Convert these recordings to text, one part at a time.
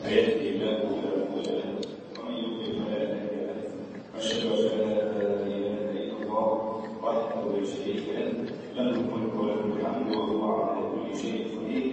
فيهدي الله فلا مضل له ومن يضلل فلا هادي له أشهد أن لا إله إلا الله وحده لا شريك له له الملك وله الحمد وهو على كل شيء قدير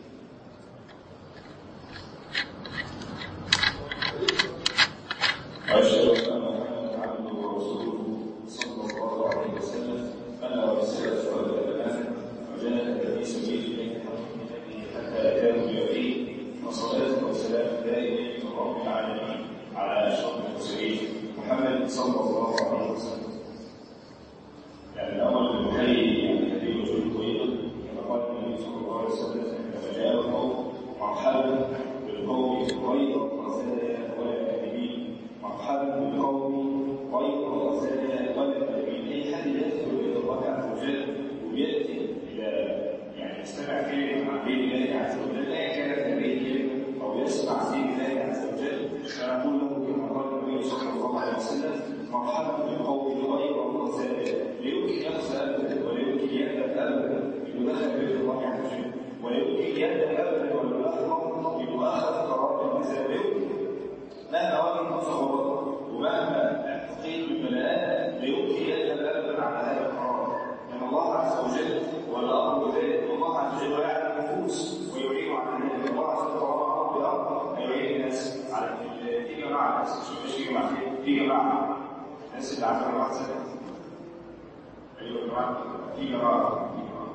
وأشهد أن محمدا عبده ورسوله صلى الله عليه وسلم بلغ رسالة وأدى الأمانة وجاهد في سبيل الله حتى أتاه اليقين وصلاة وسلام دائم من رب العالمين على أشرف المرسلين محمد صلى الله عليه وسلم يعني الأمر المحيي يعني هذه وجود طيبة كما قال النبي صلى الله عليه وسلم عندما جاء القوم مرحبا بالقوم غير الرزايا ولا كاذبين مرحبا بالقوم غير الرزايا ولا كاذبين أي حد يدخل إلى الله عز وجل ويأتي إلى يعني يستمع كلمة عن دين الله عز وجل أيا كانت هذه الكلمة أو يسمع دين الله عز وجل فنقول له كما قال النبي صلى الله عليه وسلم مرحبا بالقوم غير الرزايا ليمكن نفسه أبدا ولا يمكن يأبى أبدا إنه دخل بيت الله عز وجل ولا يمكن يأبى أبدا ولا يؤخر إنه أخذ قرار النزاع لا يمكن مهما وجد تصور ومهما تقيل بالبلاء لا يمكن يذهب ابدا على هذا القرار لان الله عز وجل هو الامر بذلك والله عز وجل يعلم النفوس ويعين على ذلك الله عز وجل هو رب الارض يعين الناس على في جماعه بس مش في جماعه في جماعه الناس اللي عارفين واحد سنه ايوه يا جماعه في جماعه في جماعه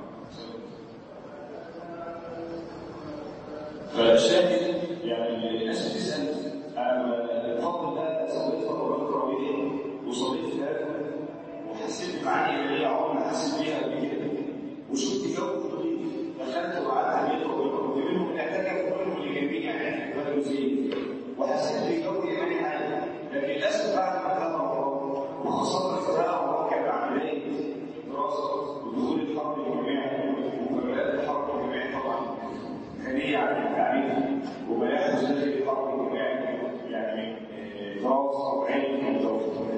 فالشاهد يعني الناس بتسال الفضل ده صليت فتره بكره بايه وصليت ثلاثه وحسيت بمعاني اللي هي عمري ما حسيت بيها قبل كده وشفت جو طويل دخلت وقعدت بيت ومنهم اللي اعتكف ومنهم اللي جايبين يعني بدل زين وحسيت بجو يماني عالي لكن للاسف بعد ما كان رمضان وخاصه في رمضان كان عمليه دراسه ودخول الحرب الجامعي ومجالات الحرب الجامعي طبعا غنيه عن التعليم وبياخد داخل الحرب الجامعي يعني دراسه وعلم وتوفيق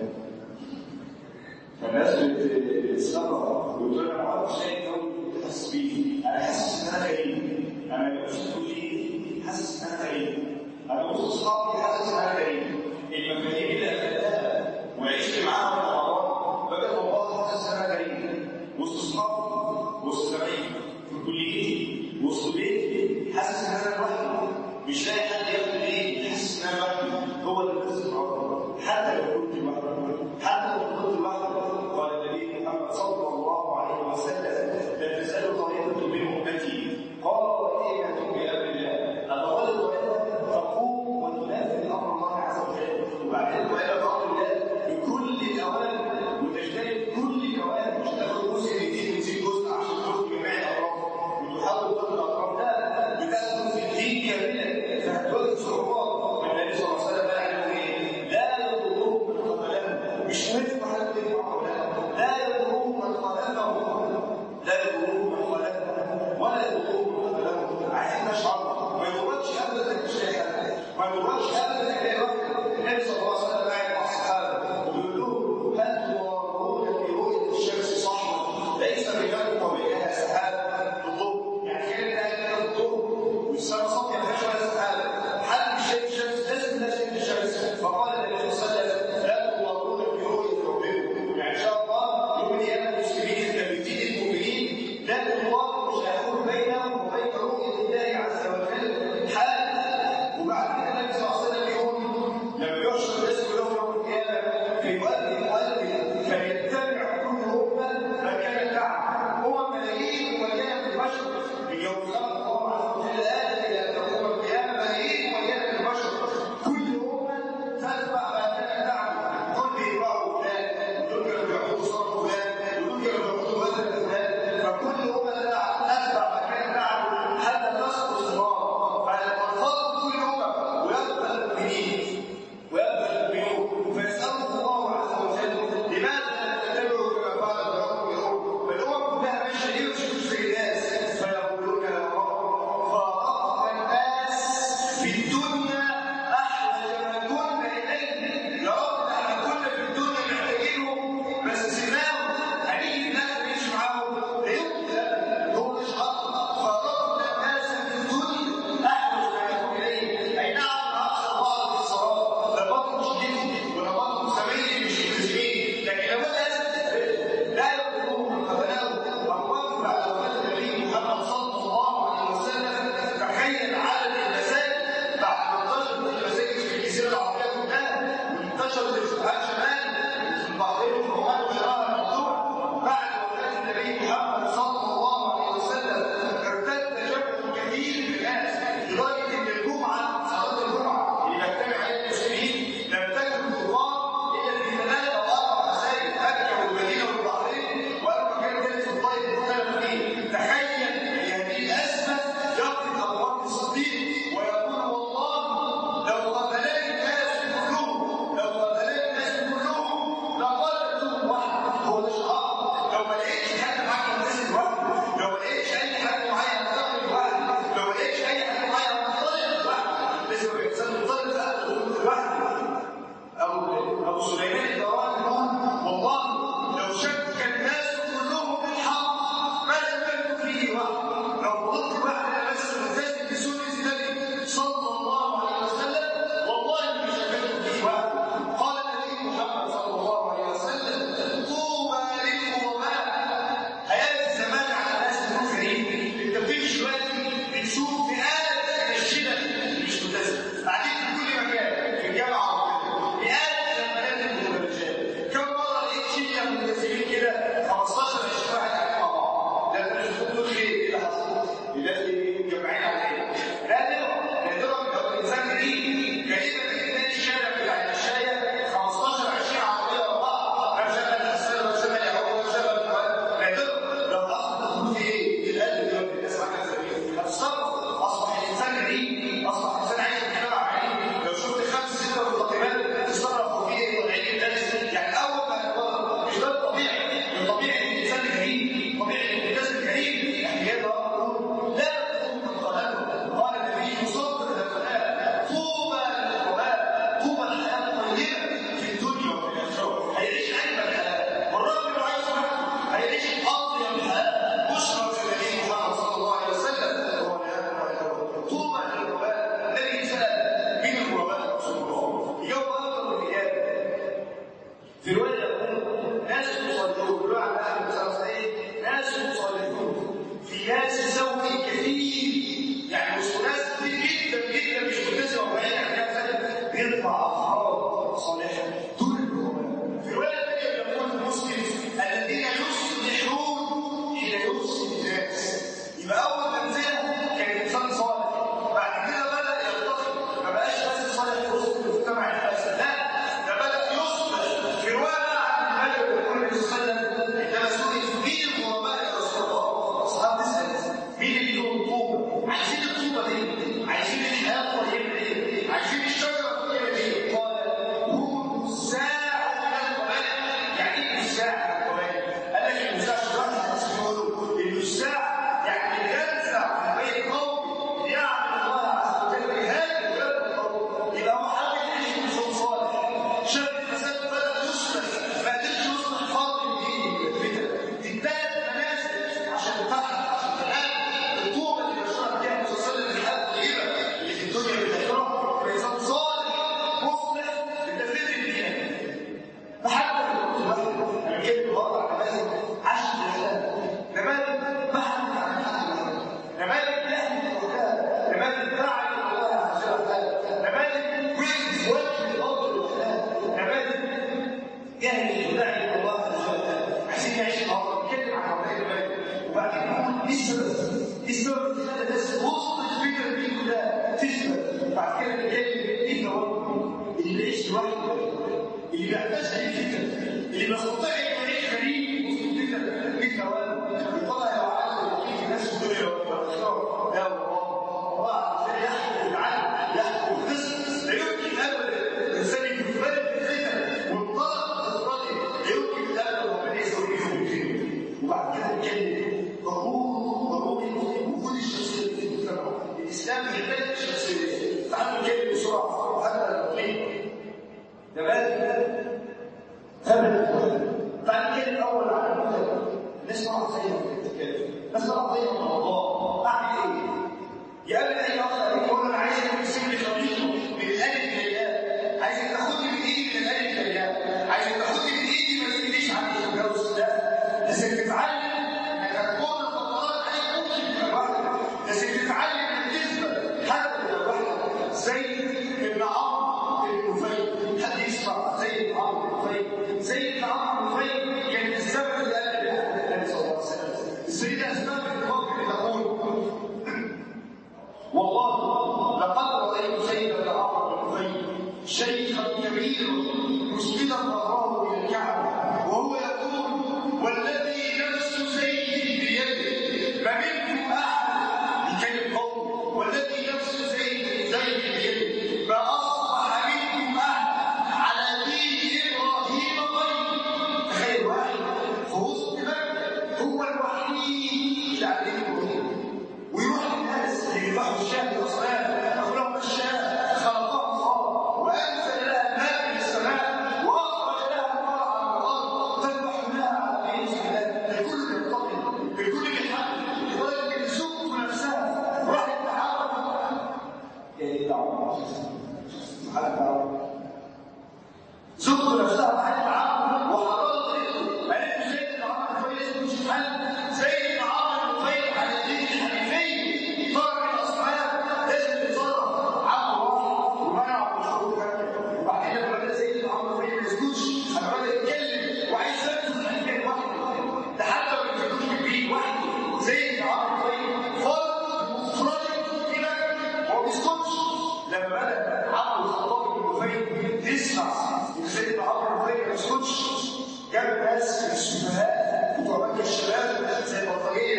فالناس بتستغرب وتقول انا ما اعرفش شيء قوي تحس بيه انا حاسس ان انا غريب انا ما بقولش تقول لي حاسس ان انا غريب انا وسط اصحابي حاسس ان انا غريب المفاهيم اللي اخذتها وعشت معاهم في رمضان بقيت والله حاسس ان انا غريب وسط اصحابي وسط زمايلي في كليتي وسط بيتي حاسس ان انا لوحدي مش لاقي حد ياخد بايدي حاسس ان انا لوحدي هو اللي بس حتى لو كنت لوحدي حتى لو كنت لوحدي قال النبي محمد صلى الله عليه وسلم لا تزال طريقه من امتي قال وإيمة بأمر الله أتولد وإلا تقوم وتنفذ أمر الله عز وجل وبعدين وإلى بأمر الله بكل الأوامر وتجتنب كل الأوامر مش تاخد جزء من الدين وتسيب جزء عشان تاخد جميع الأطراف وتحاول كل الأطراف لا بتاخد في الدين كاملا فهتواجه صعوبات والنبي صلى الله عليه وسلم قال ايه؟ لا يضرهم من خذلهم مش مهم حد يدفع لا يضرهم من خذلهم لا يضرهم من خذلهم ولا يضرهم من خذلهم عايزين نشعر ما يضركش ابدا انك مش لاقي حد ما يضركش ابدا انك تلاقي واحد النبي صلى الله عليه وسلم قاعد مع الصحابه وبيقول لهم هل تضارون في رؤيه الشمس صحوا ليس بينكم وبينها سحاب الظهر يعني كان الاهل كده الظهر والسماء صافيه ما فيهاش ولا سحاب حد مش شايف الشمس لازم الناس شايف الشمس فقال النبي صلى الله عليه وسلم لا تضارون في رؤيه ربكم يعني ان شاء الله يوم القيامه المسلمين الثابتين المؤمنين لا تضار مش هيكون بينهم وبين رؤيه الله عز وجل حال وبعد كده النبي صلى الله اللي بيحتاج ليه فكره اللي بيستطيع يعيش غريب وسط فكره فكره واحده طلع لو عايز يعيش الناس في الدنيا يا الله الله يحكم العدل يحكم القسط لا يمكن ابدا الانسان يتفرد بالفتن والطلب الراضي لا يمكن ابدا ربنا يسوي فيهم كده وبعد كده نتكلم ضروري ضروري وجود الشخصيه في المجتمع الاسلام يحتاج الشخصيه تعالوا نتكلم بسرعه حتى لو قليل جمال ثبت تعالوا نتكلم الاول عن المجتمع الناس طبعا زي ما بتتكلم الناس طبعا زي ما الله اعمل ايه؟ يقابل اي اخ يقول انا عايز اكون سن خليطه من الالف للياء عايز تاخدني من ايدي من الالف للياء عايز تاخدني من ايدي ما تقوليش عن التجاوز لا لازم تتعلم انك هتكون الفضلات عليك ممكن تبقى لوحدك لازم تتعلم انك تثبت حتى لو لوحدك زي ابن عمرو بن نفيل حد يسمع زي ابن عمرو بن نفيل زي ابن عمرو بن نفيل كان السبب اللي قال النبي صلى الله عليه وسلم السيدة اسباب الفضل تقول والله لقد رأيت سيدنا عمرو بن نفيل شيخا كبيرا مسندا ظهره الى الكعبه وهو يقول والذي نفس زيد بيده ما منكم احد يكلم قوم والذي نفس زيد زيد بيده ما اصبح منكم احد على دين ابراهيم طيب تخيل واحد في وسط مكه هو الوحيد اللي على دين ابراهيم ويروح الناس اللي يذبحوا الشاه الاصنام يقول لهم الشاه خلقها الله وانزل لها الماء من السماء واخرج لها النار على الارض تذبح لها على عين السلام الكل ينتقم الكل يحمل لدرجه ان سوق نفسها راحت تحارب يا ايه دعوه سبحان الله زوجته نفسها راحت تعاون وحضرت رزقه قالت له زيد بن عمرو بن اسمه مش محل زيد بن عمرو بن نفيل على الدين الحنيفي ضرب الاصنام لازم يتصرف عمه راح ومنع الخروج وبعد كده لما بدا زيد بن عمرو بن نفيل ما يسكتش انا بدا يتكلم وعايز ينفذ الحكايه لوحده ده حتى ما ينفذوش بالبيت وحده زيد بن عمرو بن نفيل فرض مفرد كده وما بيسكتش لما بدا عبد الخطاب بن نفيل يسمع سيدنا عمرو بن نفيل ما يسكتش جاب ناس من السفهاء بتوع مكه الشباب زي البطاريه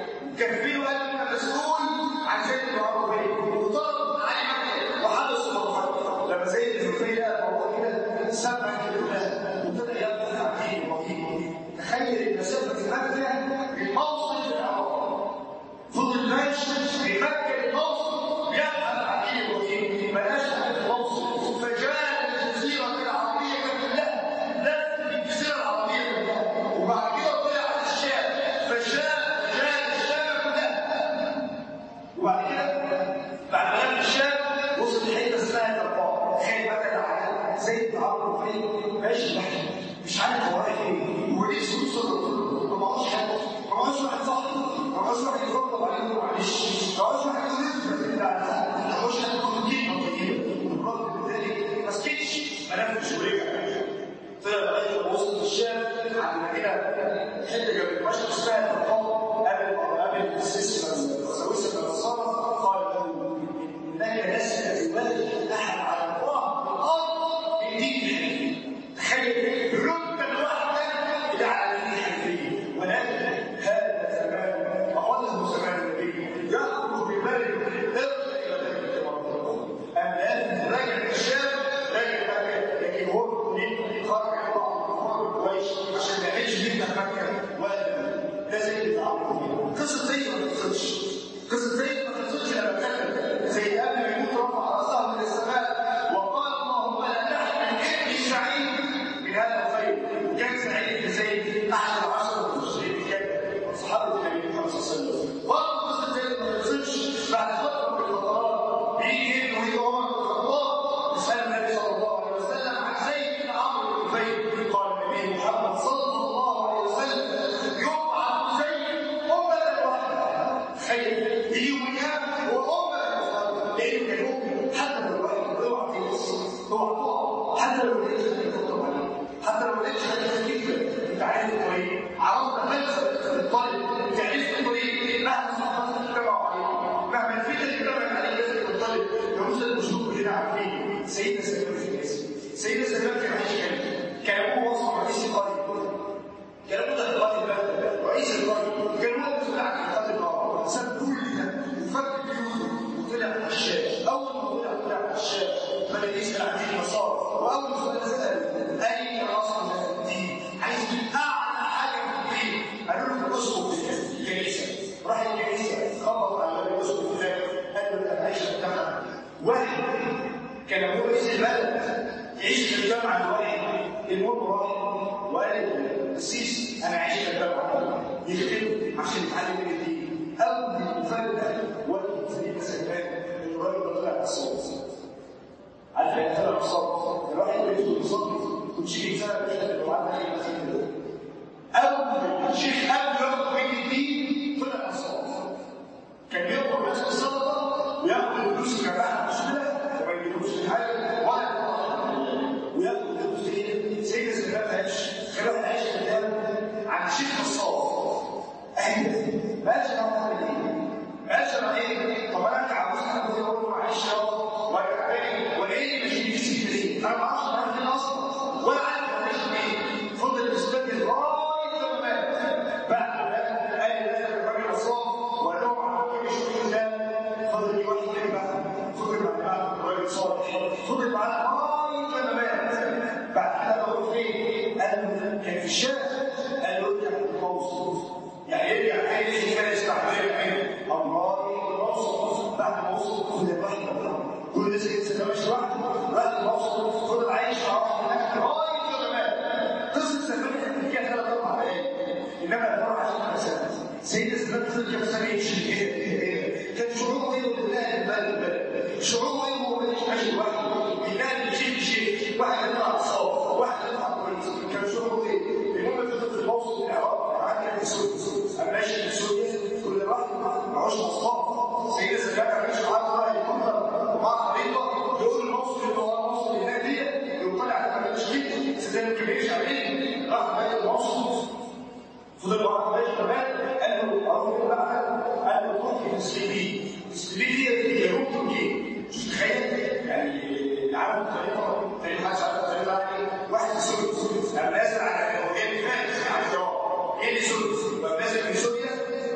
كفيله قال انا مسؤول عن زيد بن عمرو بن نفيل وطلب علي وحدث الموضوع لما زيد بن نفيل لقى الموضوع كده سمع كلمه وابتدى يبحث عن دين ابراهيم تخيل المسافه في مكه من موصل للعراق فضل ماشي في مكه الموصل يبحث عن دين ابراهيم بلاش عن الموصل فجاء الجزيره العربيه كلها لا الجزيره العربيه كلها وبعد كده طلع على الشام فجاء جاء الشام كلها وبعد كده بعد ما جاء الشام وصل لحته اسمها الاربعه تخيل بقى على زي عمرو بن ماشي لوحده مش عارف هو رايح فين وليه سوق ما معهوش حد ما معهوش واحد صاحبه ما معهوش واحد يطبطب عليه معلش ما معهوش واحد يقول له ما معهوش حد يقول كلمه طيبه والرد بالتالي ما سكتش ما نفذش ورجع طلع لغايه ما وصل الشام عند مدينه حته جنب دمشق اسمها الارقام قابل قابل السيسي وسويسه النصارى قال له انك لست تبالغ احد على الله الارض من دين الحنيفيه تخيل رد لوحدك الى على دين الحنيفيه ولكن هذا زمان اقله زمان النبي يخرج بملك ارجع الى ذلك اما لازم راجع الشام راجع مكه لكن هو من خرج الله كويس عشان ما يعملش منك مكه ولا لازم يتعامل فيها قصه زي ما تخلصش قصه زي ما تخلصش لما كان زي قبل ما يموت رفع راسه من السماء وقال اللهم لا تحمل ابني سعيد من هذا الخير وكان سعيد بن زيد احد العشره المبشرين بجنه صحابه النبي محمد صلى الله عليه وسلم برضه قصه زي ما تخلصش بعد فتره من الفترات بيجي ابنه ويجي عمر بن الخطاب يسال النبي صلى الله عليه وسلم عن زيد بن عمرو بن نفيل قال النبي محمد صلى الله عليه وسلم يبعث زيد امه واحده تخيل يجي يوم القيامه وامه واحده لانه كان مؤمن حتى لو الواحد اوعى تنسى اوعى تقع حتى لو لقيت خليك تطلب عليه حتى لو لقيت خليك تكبر انت عارف الطريق عرفت خمسه الطريق انت عرفت الطريق مهما صحبت تتبعوا عليه مهما الفتن اللي اتبعت عليه لازم تنطلق يوصل المشروع كلنا عارفين سيدنا سلمان في الناس سيدنا سلمان كان عايش كام كان ابوه رئيس البلد يعيش في الجامعه الواحد المهم راح وقال السيسي انا عايش في الجامعه يكتب عشان يتعلم من الدين اول مفاجاه والد سيدنا سلمان الراجل ده طلع الصوت عارف يعني طلع الصوت الواحد بيدخل يصلي وتشيل سنه بشهاده وعندنا ايه مثلا اول شيخ قبل ياخد من الدين طلع الصوت كان بياخد الناس الصدقه وياخد الفلوس كمان مش كده وما يجيبوش حاجه ولا وياخد الفلوس ايه سيدنا سلمان عايش خلوه عايش قدام عن شيخ الصوت اهي ماشي انا ايه ماشي انا ايه طب انا عاوز حد يقول له معلش ولا وايه مش بيجي ليه انا ما اعرفش انا فين اصلا ولا عارف انا ماشي فين فضل مستني لغايه لما مات بعد ما قال لازم الراجل الصوت وقال لهم على كل شيء ده فضل واحد تاني بقى فضل معاه الراجل صالح فضل معاه لغايه لما مات بعد كده بقول فين قال له كان في الشارع قال له ارجع للقوس يعني يرجع تاني كان يستحمل عينه الله يوصل بعد ما وصل خد الواحد كل الناس اللي لسه مش لوحده بعد ما وصل فضل عايش مع واحد هناك لغايه لما مات قصه سلمان كانت فيها ثلاث اربع دقائق انما الفرع عشان سنه سيدنا سلمان فضل كام سنه يمشي كان شعوره ايه بالله البلد البلد شعوره ايه وهو ماشي لوحده بالله يشيل شيء واحد يطلع الصوت واحد يطلع كويس كان شعوره ايه المهم فضل في الموصل العراق عندك سوريا اما ماشي في سوريا كل واحد معهوش مصطفى سيدنا سلمان كان ماشي معاه راح يفكر ومعاه خريطه يقول الموصل اللي هو الموصل هناك دي يقوم طالع على تشكيل سيدنا ما كبرش عليه راح بقى الموصل فضل واحد ماشي كمان قال له اروح بقى قال له روح في اسكندريه اسكندريه دي هي روح تركيا شوف تخيل يعني العالم الطريقه طريقه حاجه عارف الطريقه يعني واحد في سوريا اما نازل على هو جاي فارس على الجواب ايه اللي سوريا يبقى نازل من سوريا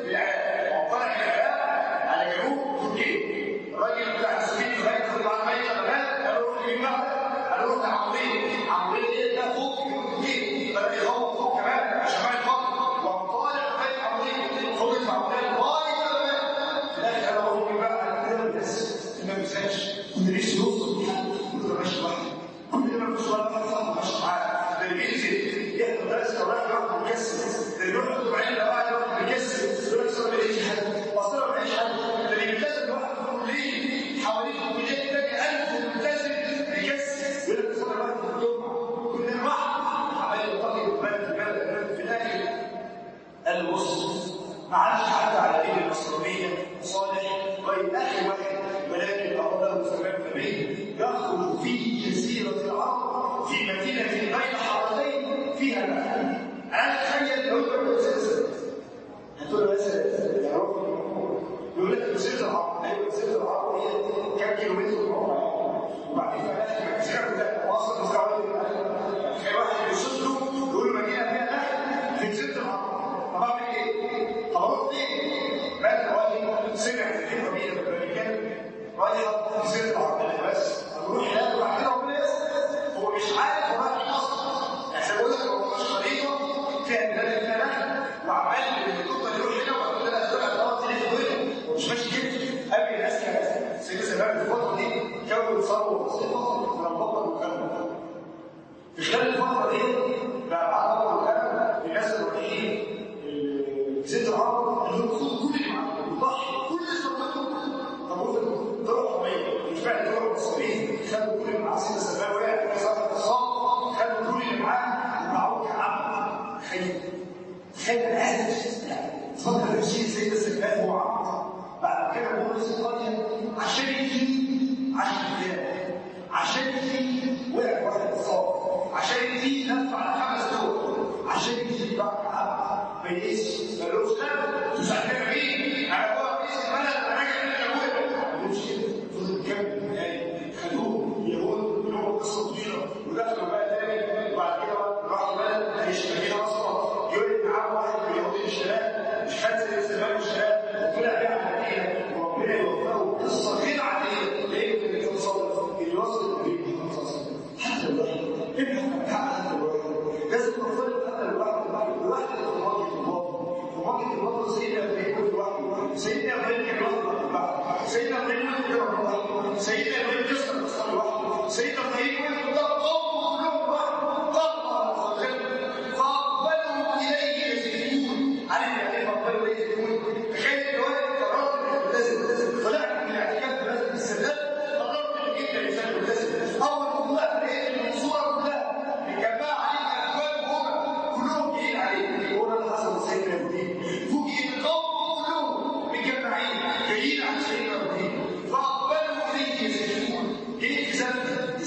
للعراق وطلع العراق على جنوب تركيا الراجل بتاع السويد الراجل خد معاه ميه كمان قال له روح لمين بقى؟ قال له روح لعمرين عمرين ايه ده فوق في تركيا بدا يغوط فوق كمان عشان ما يتفضل وطالع لغايه عمرين فضل مع عمرين لغايه ما في الاخر قال له بقى كده بس ما بيسالش كنا نفسي نوصل كنا ماشي لوحده كلنا مش ولا فرصه ماشي معاه ده اللي بينزل يحضر درس او رايح يروح مكسل ده اللي يروح يكتب عين لو قاعد يروح مكسل يقول لك اصل ما لقيتش حد اصل ما لقيتش حد ده اللي بيلتزم لوحده ليه حواليه مليون تلاقي 1000 ملتزم بيكسل يقول لك اصل الواحد في الجمعه كلنا لوحده عمال يطلع البلد البلد في الاخر قال له بص ما عادش حد على دين النصرانيه صالح غير اخر واحد ولكن افضل سبب نبي يخرج في جزيره العرب في مدينه بين حارتين فيها نخل انا اتخيل لو انت مسلسل هتقول له مثلا يعرفوا يقول لك جزيره العرب ايوه جزيره العرب هي كام كيلو متر مربع وبعدين في الاخر الجزيره كلها واصل مستوى تخيل واحد يوصف له يقول له مدينه فيها نخل في جزيره العرب طب اعمل ايه؟ هروح فين؟ مات راجل سمع الكلمه دي لما بيتكلم رايح جزيره العرب بس هنروح هناك وبعد كده ربنا يسر هو مش عارف هو رايح اصلا عشان بقول لك هو مش خريطه فيها بلاد فيها نخل وعمال الهليكوبتر يروح هنا وبعد كده هتطلع الارض تلف الدنيا هو مش ماشي كده قبل الناس كده سيدنا سلمان في الفتره دي كون ثروه بسيطه من البطل والكلام في خلال الفتره دي بقى معاه بطل والكلام الناس اللي رايحين جزيره العرب اللي هو خد كل اللي معاه وضحي كل ثروته طب هو طرق حريه بالفعل دول المصريين خدوا كل اللي معاه سيدنا سلمان وقع في صفحه الصاد خدوا كل اللي معاه وباعوه كعبد تخيل تخيل العدد تفكر تمشي سيدنا سلمان هو عبد بعد كده هو رئيس القريه عشان يجي عشان يجي عشان يجي وقع واحد الصاد عشان يجي لف على خمس دول عشان يجي بقى عبد ما يقيسش ملوش خبر مش عارفين مين انا هو رئيس البلد انا راجل من ابويا ملوش كده فضل مكمل يعني خدوه يهود لهم قصه طويله ودخلوا بقى تاني وبعد كده راحوا البلد هيش مدينه اصلا يقول لك معاه واحد من يهود الشباب مش خد زي الشباب والشباب وطلع بيها المدينه وربنا يوفقه قصه غير عاديه ليه كان يوصل اللي يوصل النبي محمد صلى الله عليه وسلم حتى الواحد ابن حتى الواحد لازم نفترض حتى الواحد الواحد اللي في الماضي في الماضي في الماضي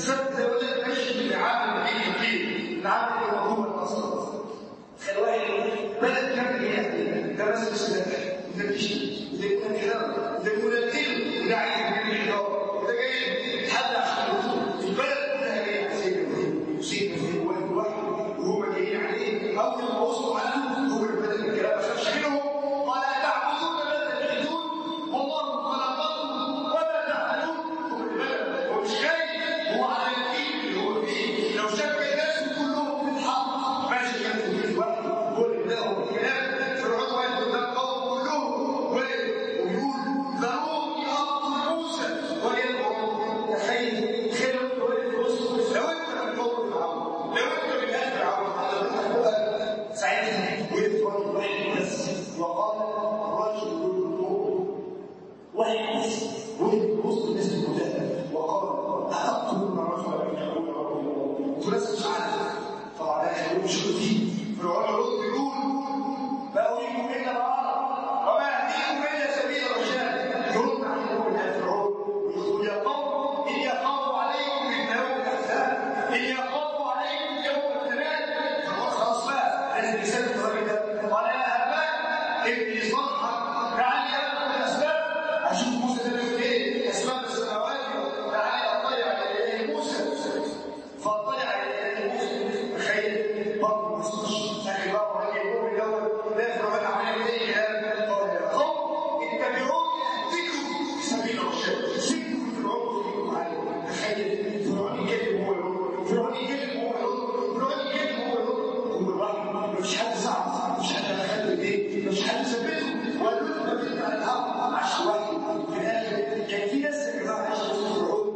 بالذات زي ما قلت لك ماشي في العالم الحين كتير العالم اللي هو الاصل تخيل واحد بلد كامل يعني ده بس السلاح ده بيشتري ده يكون كلام ده يكون الدين ده عايز يعمل الحوار ده جاي يتحدى عشان البلد كلها جايه على يصيب في واحد واحد وهو جايين عليه اول ما وصلوا عنه هو اللي بدأ الكلام عشان شكلهم قال تعبدون ما تلحدون والله خلقكم وما تعملون هو اللي بدأ هو مش جاي هو على الدين اللي هو فيه لو شاف الناس كلهم في الحق ماشي كان في الوقت هو اللي بدأوا الكلام فرعون واقف قدام قوم كلهم ويقول ذروني اقتل موسى ويدعو تخيل تخيل انت واقف وسط لو انت من قوم فرعون لو انت من اهل فرعون هتبقى ساعتها وقف واحد واحد بس وقال الرجل المؤمن واحد بس وقف وسط الناس كلها وقال اتقتلون رجلا ان يقول ربي الله انتوا ناس مش عارف طبعا ده هيقول مش فيه فرعون يرد يقول ما اريكم الا ما ارى وما اهديكم الا سبيل الرشاد يرد عليهم من فرعون ويقول يا قوم ان يخاف عليكم من يوم الاحزاب ان يخاف عليكم يوم التناد فرعون خلاص بقى لازم يسلم الراجل ده قال يا هبان ابني صدحك تعالي انا الاسباب اشوف موسى ده بيقول ايه اسباب السماوات تعالي اطلع الى موسى فاطلع الى موسى تخيل برضه ما وصلش لكن برضه راجل يقوم الاول لا فرعون عمل ايه كلام قال يا قوم اتبعوني اهدكم سبيل الرشاد سيبكم فرعون فيكم عليه تخيل فرعون يكلم هو يقول فرعون يكلم هو يقول فرعون يكلم هو يقول هو الواحد مفيش حد صعب مفيش حد دخل ايديه مفيش حد ثبته وقالوا له ما بين على الحق عشان واحد في الاخر كان في ناس يا جماعه عايشه وسط فرعون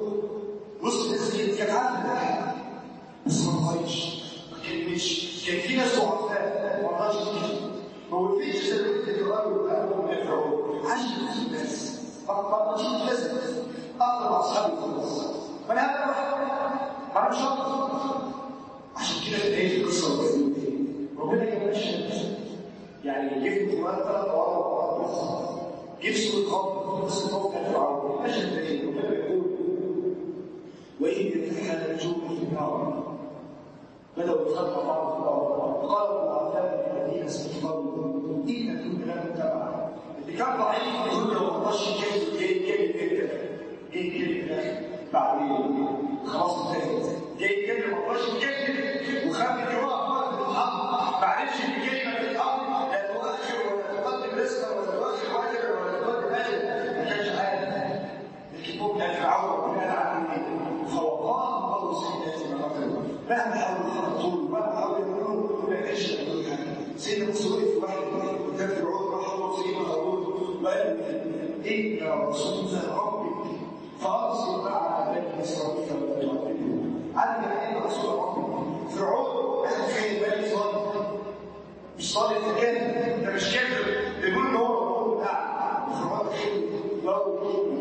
وسط الناس دي كانت عارفه بس ما طلعتش ما كلمتش كان في ناس ضعفاء ما رضاش تيجي ما وقفتش زي ما قلت الراجل وقالوا يفرعون عجب في الناس ما رضاش لازم اقرب اصحابي خلاص ما انا هبقى واحد ما انا مش هقدر عشان كده تلاقي القصه بتقول ايه ربنا جاب الشمس يعني جه في القران ثلاث مرات بس جه في سوره القمر بس القمر كان فرعون مشهد ايه ربنا بيقول وإذ يتحدى الجوع في النار بدأوا يتخطوا بعض في الأرض قالوا الأعلام الذين استكبروا إن كنا لم تبع اللي كان ضعيف يقول له ما رضاش يجيب جاي جاي جدا جاي جاي في الآخر بعد خلاص انتهت جاي جاي ما رضاش يجيب وخاف يقف مرة في الحق ما عرفش الكلمة في الحق لا تؤخر ولا تقدم رزقا ولا تؤخر وجبا ولا تقدم أجل ما كانش عارف لكن ممكن فرعون بناء على فوقاه الله سيدنا ما قتلوا مهما حاولوا يخططوا مهما حاولوا يعملوا ما يقدرش يعملوا حاجه سيدنا موسى وقف واحد قدام فرعون راح الله سيدنا هارون وقال ان رسولنا ربك فارسل معنا بني اسرائيل ولا تعذبهم علم ان رسول ربك فرعون احنا تخيل بني صالح مش صالح ده كان ده مش كافر ده بيقول ان هو رسول بتاع فرعون تخيل لو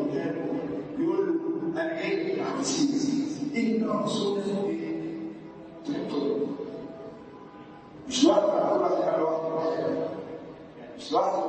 يقول له انا جاي من عند سيدي ان رسولنا ايه تقتل مش لوحده انا اقول لك حاجه واحده مش لوحده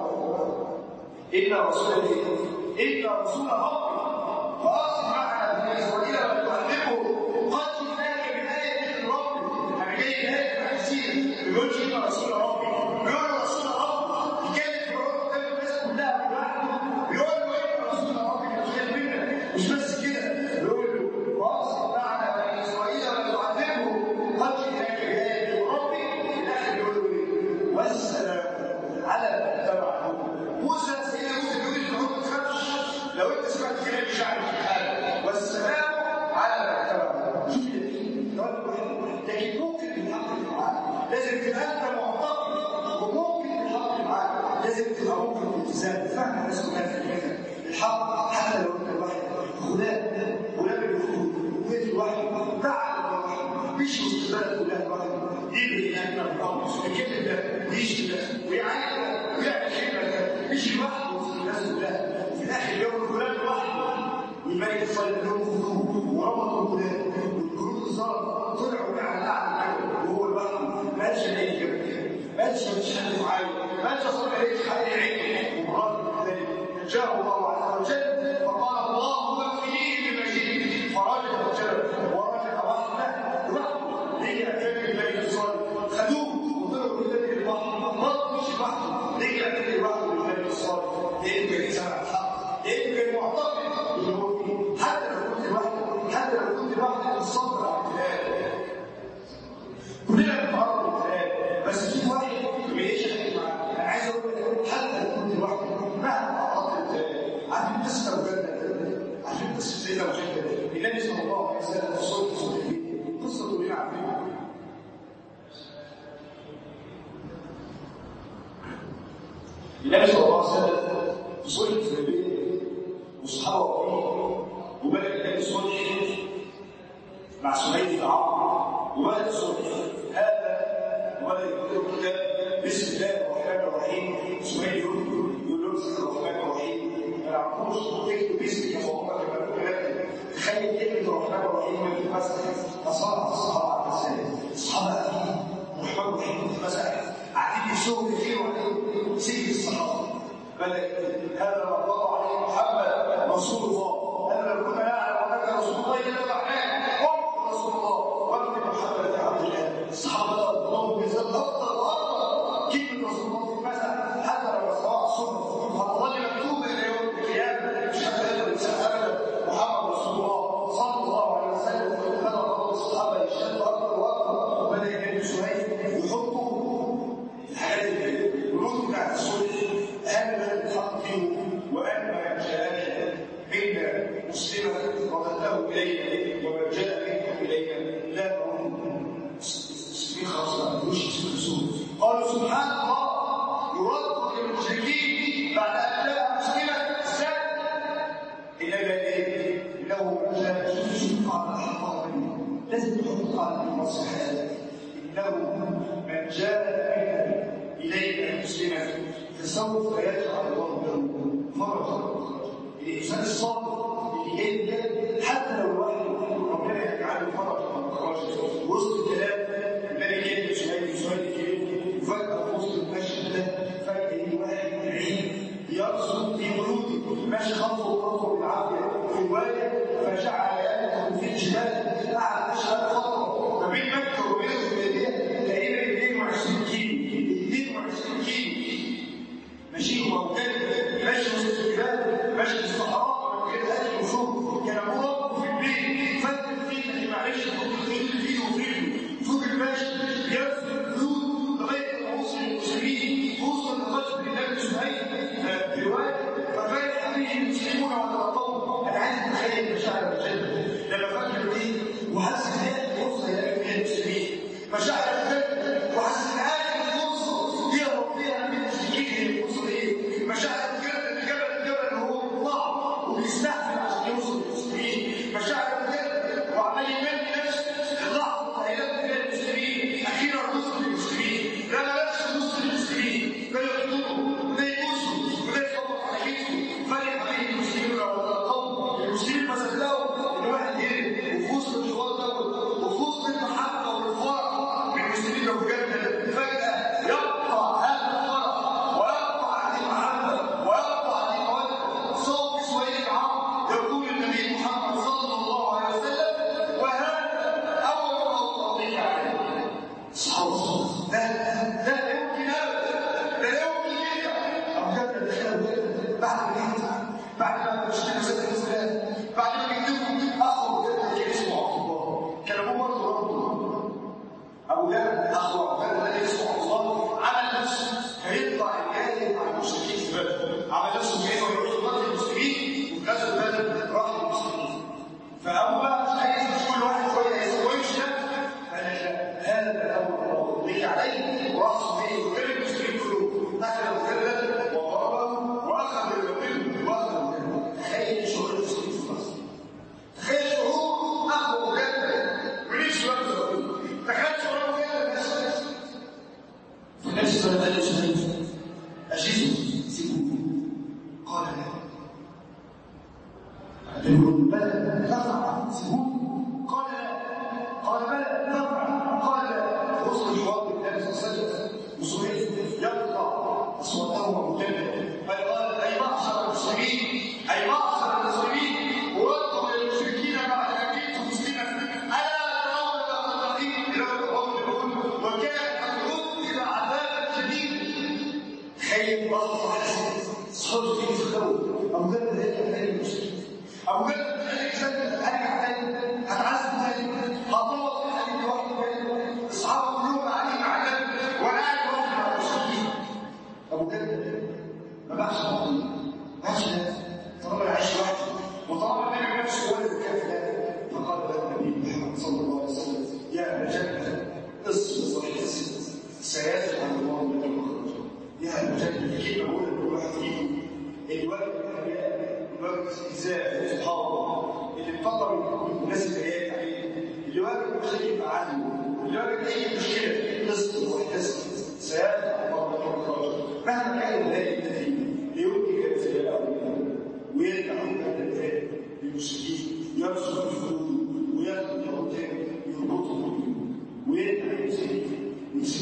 ان رسولنا ايه ان رسول ربي فاصل معنا بني اسرائيل ولا تعذبه قد جئناك بايه من ربك انا جاي بايه من سيدي ما بيقولش ان رسول ربي بيقول رسول ربي يكلم فرعون قدام الناس كلها لوحده بيقول له ان رسول ربي مش كلمنا مش بس كده بيقول له واصل معنا بني اسرائيل ولا تعذبه قد جئناك بايه من ربك في الاخر يقول له ايه والسلام على من تبعه موسى سيدنا موسى بيقول لفرعون ما تخافش لو انت سمعت كلام مش عارف حاجه والسلام على من تبعه شوف اليقين لكن ممكن الحق معاك لازم تبقى انت معتقد وممكن الحق معاك لازم تبقى ممكن الالتزام فاهم الناس كلها في الفكره الحق حتى لو انت الواحد غلام غلام الوجود وفي الواحد بعد الواحد مش مستقبل كلها الواحد يجري هنا الامر يكتب ده ويجي ده ويعاني ده ويعمل كلمه ده مش لوحده وسط الناس كلها وفي الاخر يوم الغلام لوحده والملك الصالح لهم خذوه وربطوا الغلام والجنود الظلم طلعوا على الاعلى وهو لوحده ما قالش الاقي كده ما قالش مش حد معايا ما قالش اصل عليك حد عيني ومراد ذلك جاء الله عز وجل فقال اللهم اكفنيه بمجيد فرجع الرجل النبي صلى الله عليه وسلم في سوره الحديبيه قصه كلنا عارفينها النبي صلى الله عليه وسلم في سوره الحديبيه واصحابه فيه وبدا النبي صلح مع سهيل بن عمرو وبدا الصلح هذا وبدا يكتب كتاب بسم الله الرحمن الرحيم سهيل يقول له بسم الله الرحمن الرحيم ما يعرفوش تكتب باسمك يا محمد كما تقول لك تخيل كلمه الرحمن الرحيم في المسجد اصابت الصحابه على المساجد الصحابه قاعدين الرحمن الرحيم في المسجد قاعدين يشوفوا كتير وعليهم سيد الصحابه بدا هذا ما الله عليه محمد رسول الله انا لو كنا نعلم انك رسول الله لنبعناك قم رسول الله وابن محمد بن عبد الله الصحابه الله بالذات افضل وافضل كلمه رسول الله في المسجد حتى لو سواء سنه هتظل مكتوبه الى يوم القيامه مش هتقدر الانسان ابدا محمد رسول الله صلى الله عليه وسلم هذا الله الصحابه يشهدوا اكثر واكثر وبدا يجيب شويه يحطوا الحاجات الرد بتاعت الصلح اهم ما يتحط فيه واهم ما جاءنا منا مسلما رددناه الينا وما جاء منكم الينا لا نرد مسلمين خلاص ما عندوش يسلسون قالوا سبحان الله يرد للمشركين بعد ان جاء مسلما ازاي إنما إيه؟ إنه من جاء شوف قال الحق لازم تحط قال النص هذا إنه من جاء إلينا مسلما فسوف يجعل الله له فرجا الإنسان الصادق اللي جاي ده حتى لو الواحد ربنا يجعله فرجا ومخرجا وسط الكلام النبي كان سؤال سؤال كريم وفجأة في وسط المشهد ده فجأة يجي واحد بعيد يرسم في بيوته ماشي خطوه خطوه بالعافيه في روايه فجعل يده في الجبال قعد اشهر خطوه ما بين مكه وبين الحديبيه تقريبا 22 كيلو 22 كيلو ماشي هو كان ماشي وسط الجبال ماشي في الصحراء من غير اكل وشرب كان ابوه في البيت فضل فيه معلش فضل فيه وفيه فوق الماشي بيرسم البيوت لغايه ما وصل المسلمين وصل لقلب النبي سهيل في روايه ففرح به المسلمون وتلقوه انا عايز اتخيل مشاعر الجنه لما فكر دي وحس ان فرصه يلاقي فيها المسلمين مشاعر الجنه وحس ان هذه الفرصه يهرب فيها من المشركين الفرصه دي مشاعر الجنه الجبل الجبل اللي هو بيطلع وبيستحمل عشان يوصل للمسلمين مشاعر الجنه وعمال يمني نفسه اللحظه هيلاقي فيها المسلمين اخيرا وصل للمسلمين لا لا لا وصل للمسلمين لا يقتلوا ولا يبوسوا ولا يصبر على كتفه فرح بين المسلمين والقوم المسلمين ما صدقوا ان واحد يهرب وفي وسط الحوار دوت وفي وسط المحبه والرفاق بالمسلمين لو بجد فجاه يقطع هذا الفرح ويقطع هذه المحبه ويقطع هذه الموده صوت سويد عمرو يقول النبي محمد صلى الله عليه وسلم وهذا اول ما اطلق عليه صحابه لا لا لا يمكن ابدا لا يمكن كده ابو جهل دخل بعد ما جه بعد ما اشترى سيدنا الاسلام بعد ما جبتهم اخو جهل كان اسمه عبد الله كان ابوه برضه ربه ابو جهل اخو ابو جهل ده اسمه عبد الله عمل نفسه هيطلع الجاهل مع المشركين في بدر عمل نفسه جاي ويروح يقاتل المسلمين وفي غزوه بدر راح للمسلمين فابو بقى مش عايز كل واحد كويس ويمشي فانا هذا اول ما عليه وراسه به وكل المسلمين كلهم اخذ الكلب وضربه واخذ الرجل واخذ الكلب تخيل شعور المسلمين في مصر تخيل شعور اخو مجدد وليش يوقف تخيل شعور مجدد في نفس الوقت قال له اجلسوا سيبوه قال لا يقول بلى نفع سيبوه قال لا قال بلى نفع قال لا وصل الجواب للنبي صلى الله عليه وسلم وصهيب يقطع اصواته ومجدد فقال اي معشر المسلمين اي معشر المسلمين وردوا الى المشركين بعد ان جئت مسلما الا ترون الخطاطين الى الرجل وكان قد عذب عذابا شديدا تخيل لحظه صحابه في الخوف ابو جهل ده كان خير المسلمين ابو جهل الانسان هرجع تاني هتعذب تاني هطور تاني لوحده تاني اصحابه كلهم قاعدين مع النبي وانا قاعد لوحدي مع المسلمين ابو جهل ما باعش ما باعش طالما انا عايش لوحدي وطالما النبي نفسه هو اللي كان في ده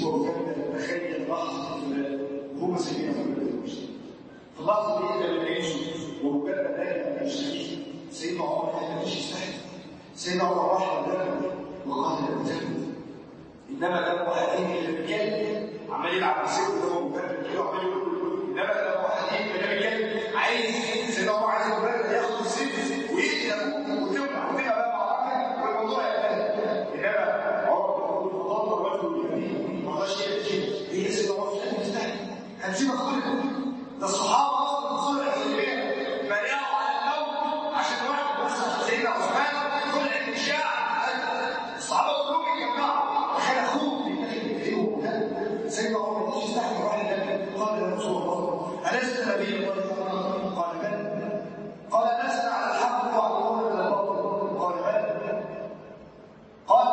ويسيبوا مكان تخيل لحظه وهم سايبين في اللحظه دي لما يعيشوا ومجرد ذلك مش شريف سيدنا عمر كان مش يستحي سيدنا عمر راح للدرب وقال لا تهمل انما لما واحد يجي للرجال عمال يلعب بسيره وهو مجرد كده وعمال يقول انما لما واحد يجي للرجال عايز سيدنا عمر عايز المجرد ياخد السيف ويقتل وتولع وتبقى بقى معركه والموضوع ينتهي انما عمر بيقول فضل الرجل اليمين ما رضاش يعمل كده هي سيدنا عمر مش هتستحي هنسيبك كل ده الصحابه اصلا خلع الكليه بناوا على الموت عشان واحد بس سيدنا عثمان خلع الشاعر الصحابه كلهم يتجمعوا تخيل اخوه بيتكلم سيدنا عمر مش يستحي راح النبي قال يا رسول الله ألست نبي قال بلى قال لست على الحق وعلى من الباطل قال بلى قال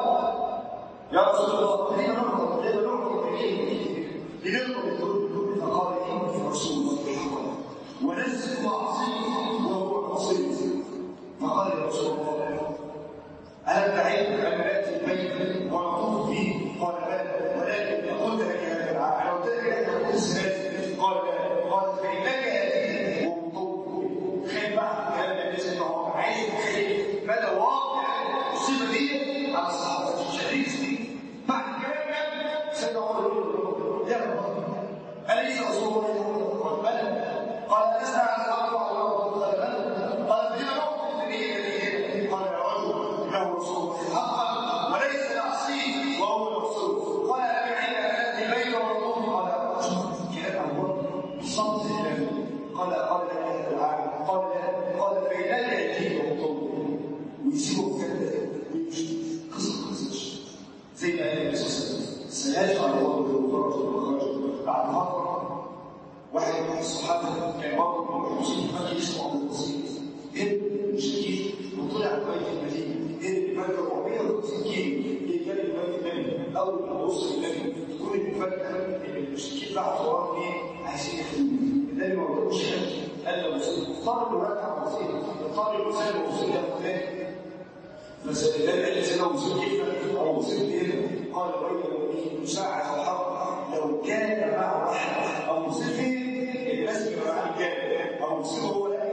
يا رسول الله ليه نرضى ليه نرضى لنرضى بالذل فقال اني رسول الله حقا ولست معصيه وهو معصيه فقال يا رسول الله ألم تعلم أن نأتي البيت ونطوف فيه؟ قال لا ولكن قلت لك هذا العام لو قلت لك أن تكون السنة قال لا قال فإنك أتيت ومطوف خير بعد كلام النبي صلى الله عليه وسلم عايز تخيل مدى واقع المصيبة دي على الصحابة مش هتيجي بعد كلام النبي سيدنا عمر يقول يا رب أليس رسول الله قال بلى قال ألست على الحق وعلى الله قال بلى قال فلما نؤمن به قال يا رجل له رسول الله حقا وليس يعصيه وهو رسول قال أبيعين أتي البيت ورسول قال كلام هو بصمت الله قال قال لا هذا العالم قال لا قال فإنك يأتيه وطول ويسيبه كذا ويمشي قصة قصة زي ما قال النبي صلى الله عليه وسلم سيجعل الله بالفرج والخرج بعد فترة واحد من الصحابة كان برضه محسن فجأة اسمه عبد البسيط ابن شديد وطلع بيت المدينة ابن مكة 450 كيلو يجري بيت النبي أول ما وصل النبي تكون المفاجأة إن المشركين بعد صورات إيه عايزين يخدموا النبي ما قالوش قال له مسلم اختار له ركعة بسيطة اختار له مسلم وصل له بس النبي قال سيدنا مسلم كيف أو مسلم إيه قال رجل مساعد الحرب لو كان معه واحد أو مسلم الناس اللي معاه كان أو مسلم هو لا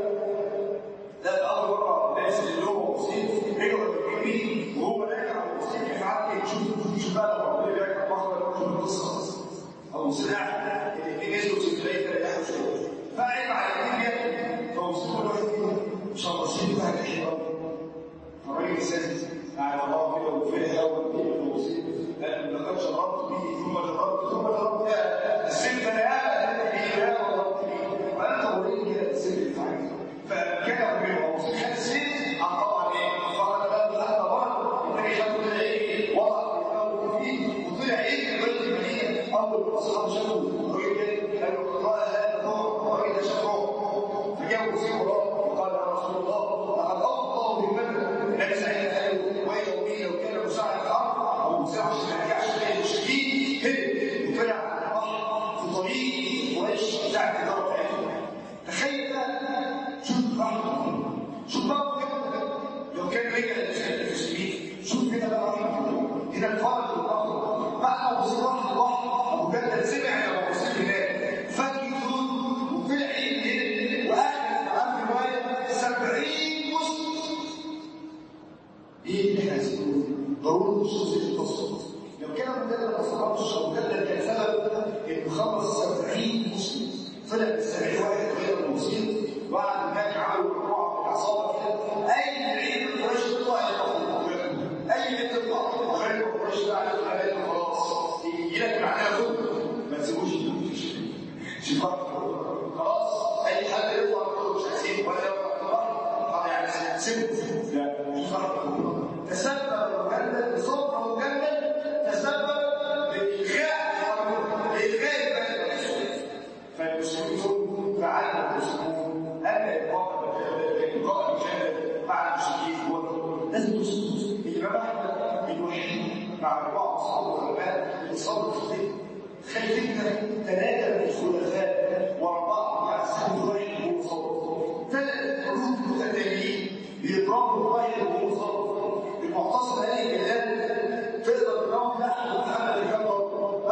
لا أول مرة الناس اللي هو مسلم أيوه بالجميل وهو راجع مسلم يفعل إيه شوف شوف بقى لو ربنا راجع بحر شوف القصة أو مسلم قاعد الاثنين يسلوا في ثلاثة يلاقوا شوية فعيب على الاثنين جاي فمسلم الواحد مش الله مسلم بقى كحيرة الراجل السادس قاعد الله كده وفيها وفيها ومصيبة لأن لقد جربت به ثم جربت ثم جربت السن انا به وجربت به وانا اوريك كده السن بتاعي فكده من موصول خد السن عن طبعا ايه فقد لا حتى برضه الثاني خد كده ايه وضع فيه وطلع ايه في بيت المدينه اول ما اصحاب شافوا الراجل ده قالوا قال هذا هو الراجل ده شافه فجابوا سيبه وقال يا رسول الله لقد الله بالمدد النبي سعيد قال ويومي لو كان مساعد الارض او مساعد الشركه عشان المشركين هرب وطلع على البحر في طريق قريش بتاع التجاره بتاعتهم تخيل بقى شوف رحمه شوف بقى كده لو كان رجع المسلمين شوف كده بقى رحمه هنا الفرق والبحر بعد ما وصل واحد البحر ابو جدل سمع لما وصل هناك فك يدود وطلع يمين واخذ عن روايه 70 مسلم ايه اللي احنا عايزينه ضروري نشوف القصه لو كان مجدد ما صبرش او مجدد كان سبب انه خلص 70 مسلم طلع ال 70 واحد غير المسلم وقعد هناك عملوا مجموعه من العصابه كده اي عيد من قريش تطلع اي عيد تطلع غير قريش بعد الحلال خلاص يجي لك معناها خد ما تسيبوش شفاء خلاص اي حد يطلع مش هسيبه ولا يطلع يعني سيبه لا شفاء تسبب مجلد بصبر مجلد تسبب لإلغاء لإلغاء المجلد فالمسلمون فعلوا المسلمون أن إلقاء إلقاء المجلد مع المشركين هو لازم تصبر الإمام أحمد الوحيد مع أربعة أصحاب العلماء اللي صبروا في الدين تخيل انت ثلاثة من الخلفاء وأربعة مع سيد واحد وهو صبر ثلاث حروف متتاليين بيضربوا واحد وهو صبر المعتصم قال كلام تقدر تنام تحت محمد الكبر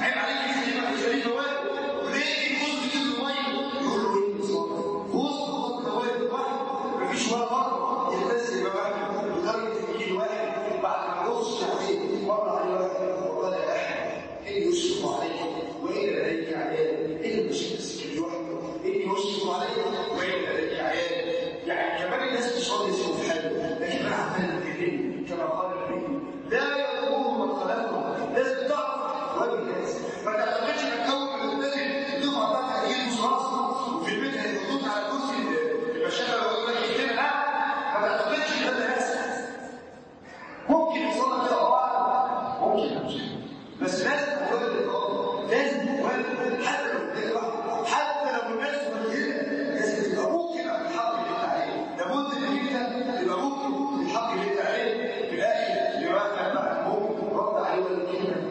عيب عليك يخليك الخليفه واقف وليه جزء كده ميه يقول له ايه في وسط خط واقف واحد مفيش ولا مره يلتزم يبقى واحد لدرجه يجي واحد بعد ما يبص عليه مره عليه واحد وقال يا احمد اني اشفق عليك وان لديك عيال اني مش مسك لوحده اني اشفق عليك وان لديك عيال يعني كمان الناس مش راضيه تشوف حاجه لكن انا عمال اتكلم كما قال النبي لا يقوم من خلقهم لازم تعرف وجه الناس ما تعتقدش انك اول ما تبتدي الدفعه بتاعتك هتجيب مصراص وفي البيت هيحطوك على كرسي المشاكل ويقول لك اكتب لا ما تعتقدش ان ده ناس ممكن يحصل لك كده بعض ممكن بس لازم تولد القرار لازم تولد حتى لو اديك واحد حتى لو الناس مكتبه لازم تبقى ممكن على الحق اللي انت عليه لابد انك انت تبقى ممكن الحق اللي انت عليه في الاخر يبقى لما ممكن رد عليه ولا كلمه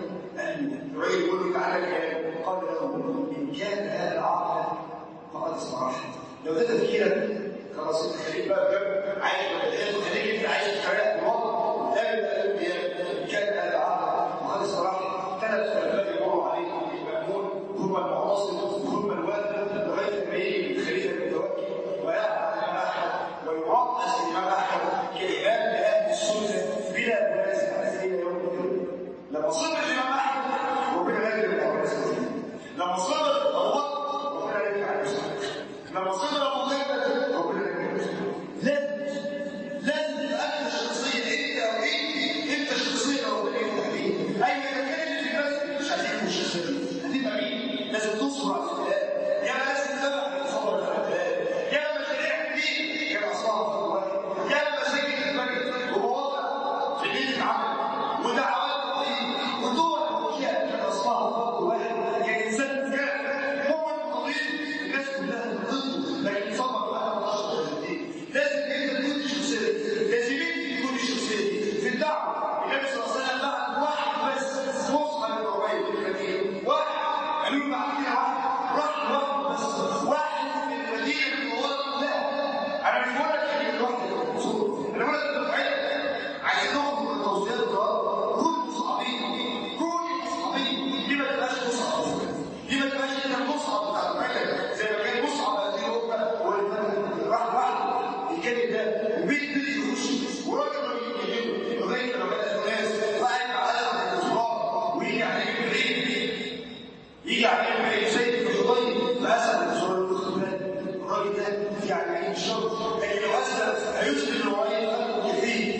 الراجل يقول له تعالى كام قال له ان كان هذا عقلا فقد استراحت لو ده تفكيرك خلاص انت خليك بقى جنب عايز خليك انت عايز تحرق الوضع لا يبقى ان كان هذا عقلا فقد استراحت ثلاث خلفات يمر عليكم المأمون ثم المعتصم ثم الوالد لغايه ما يجي الخليفه المتوكل ويعلم الامام احمد ويرأس الامام احمد كامام لاهل السنه بلا منازع الى يوم الدين لما صبر الامام احمد ربنا يجري على لما صبر ابو بكر ربنا يجري على لما صبر ابو بكر ربنا يجري على لازم لازم تبقى انت الشخصيه انت او انت انت الشخصيه اللي ربنا يفتح بيها اي مكان في الناس مش هتبقى الشخصيه دي هتبقى مين؟ لازم تصبر على الاختلاف يا لازم تتبع تصبر على الاختلاف يا مشاريع كتير يا اصحاب الله يا مساجد المجد ومواقع في بيت العمل ودعوات قضيه ودول وجهات كان اصحاب فرد واحد كانسان مجاهد هو القضيه الناس كلها ضده لكن صبر على الله لازم انت تكون شخصيه لازم انت تكون شخصيه في الدعوه النبي صلى الله عليه وسلم بعت واحد بس مصحف الروايه المدينه واحد قالوا له بعد كده واحد راح واحد بس واحد من المدينه المنوره كلها انا مش بقول لك ان الواحد انا بقول لك دفعتك عايزين ناخد من التوصيات ده كل صعبين كل صعبين دي ما تبقاش مصعب دي ما تبقاش انت المصعب بتاع دفعتك زي ما كان مصعب هذه الامه والفن راح واحد الكلمه ده وبيت بيت يخش وراجل ما بيتكلمه لغايه ما بدا الناس قاعد على الزرار ويجي عليه بعيد يجي عليه بعيد سيد في حضير فاسال الزرار يقول خد بالك الراجل ده يعني عين الشر لكن لو اسال هيسلم الروايه فيه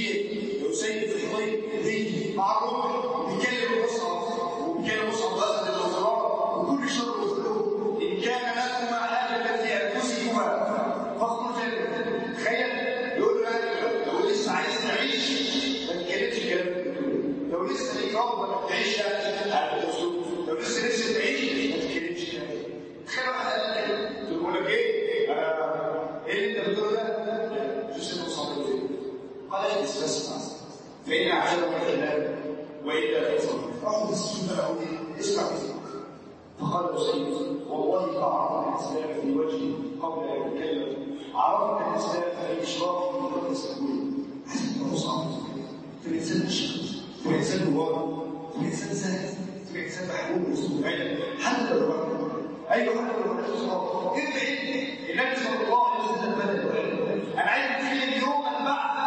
يجي لو سيد في حضير يجي مع الركن بيكلم مصعب وبيكلم مصعب اسد الزرار وكل شر وزره ان كان لكم مع اهل التي انفسكما فاخرجا تخيل يقول له لو لسه عايز تعيش ما تتكلمش الكلام ده لو لسه ليك رغبه انك تعيش يعني على الاسلوب لو لسه نفسك تعيش ما تتكلمش الكلام ده تخيل واحد قال لك تقول لك ايه انا ايه اللي انت بتقوله ده؟ جزء من صبر قال اجلس بس فان اعجبك الكلام والا فصبر اخذ السنه او اسمع بذكر فقال سيدي والله ما عرفت الاسلام في وجهي قبل ان اتكلم عرفت الاسلام في اشراف من قبل السكون عايز تبقى مصعب في الانسان مش في الانسان جواه في الانسان سهل في الانسان محبوب واسمه علم حتى لو واحد ايوه حتى لو واحد صحاب انت ايه النبي صلى الله عليه وسلم بدا انا عايز اتكلم يوم البعث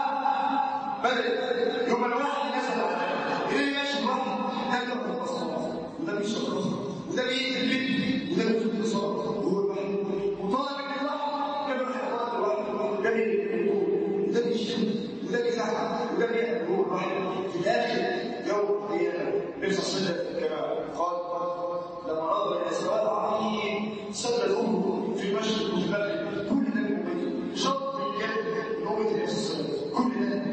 بدا يوم الواحد نزل اللي ماشي لوحده هكذا في البصره وده بيشرب وده بيقتل بنت وده بيقتل بصار وهو الوحيد وطالب من الواحد كان الواحد طالب الواحد ده بيقتل وده بيشتم وده بيزعق وده بيعمل هو الواحد في الاخر يوم القيامه النبي صلى الله عليه وسلم كما قال لما نظر الى سواد عظيم سد الامه في المشرق وفي المغرب كل ده مؤمن شط الجنه من امه النبي صلى الله عليه وسلم كل ده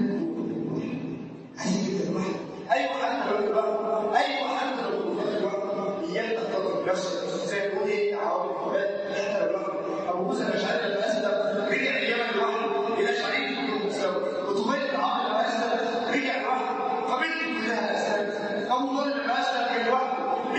عايز يجيب الواحد ايوه حتى لو الواحد ايوه حتى لو الواحد اياك تختار نفسك زي ما يقول ايه عوامل الكبات حتى لو الواحد ابو موسى الاشعري لما اسلم رجع ايام الواحد الاشعري كله مساوي وطفيل العمل لما اسلم رجع الواحد فبنته كلها اسلمت ابو طالب لما اسلم كان لوحده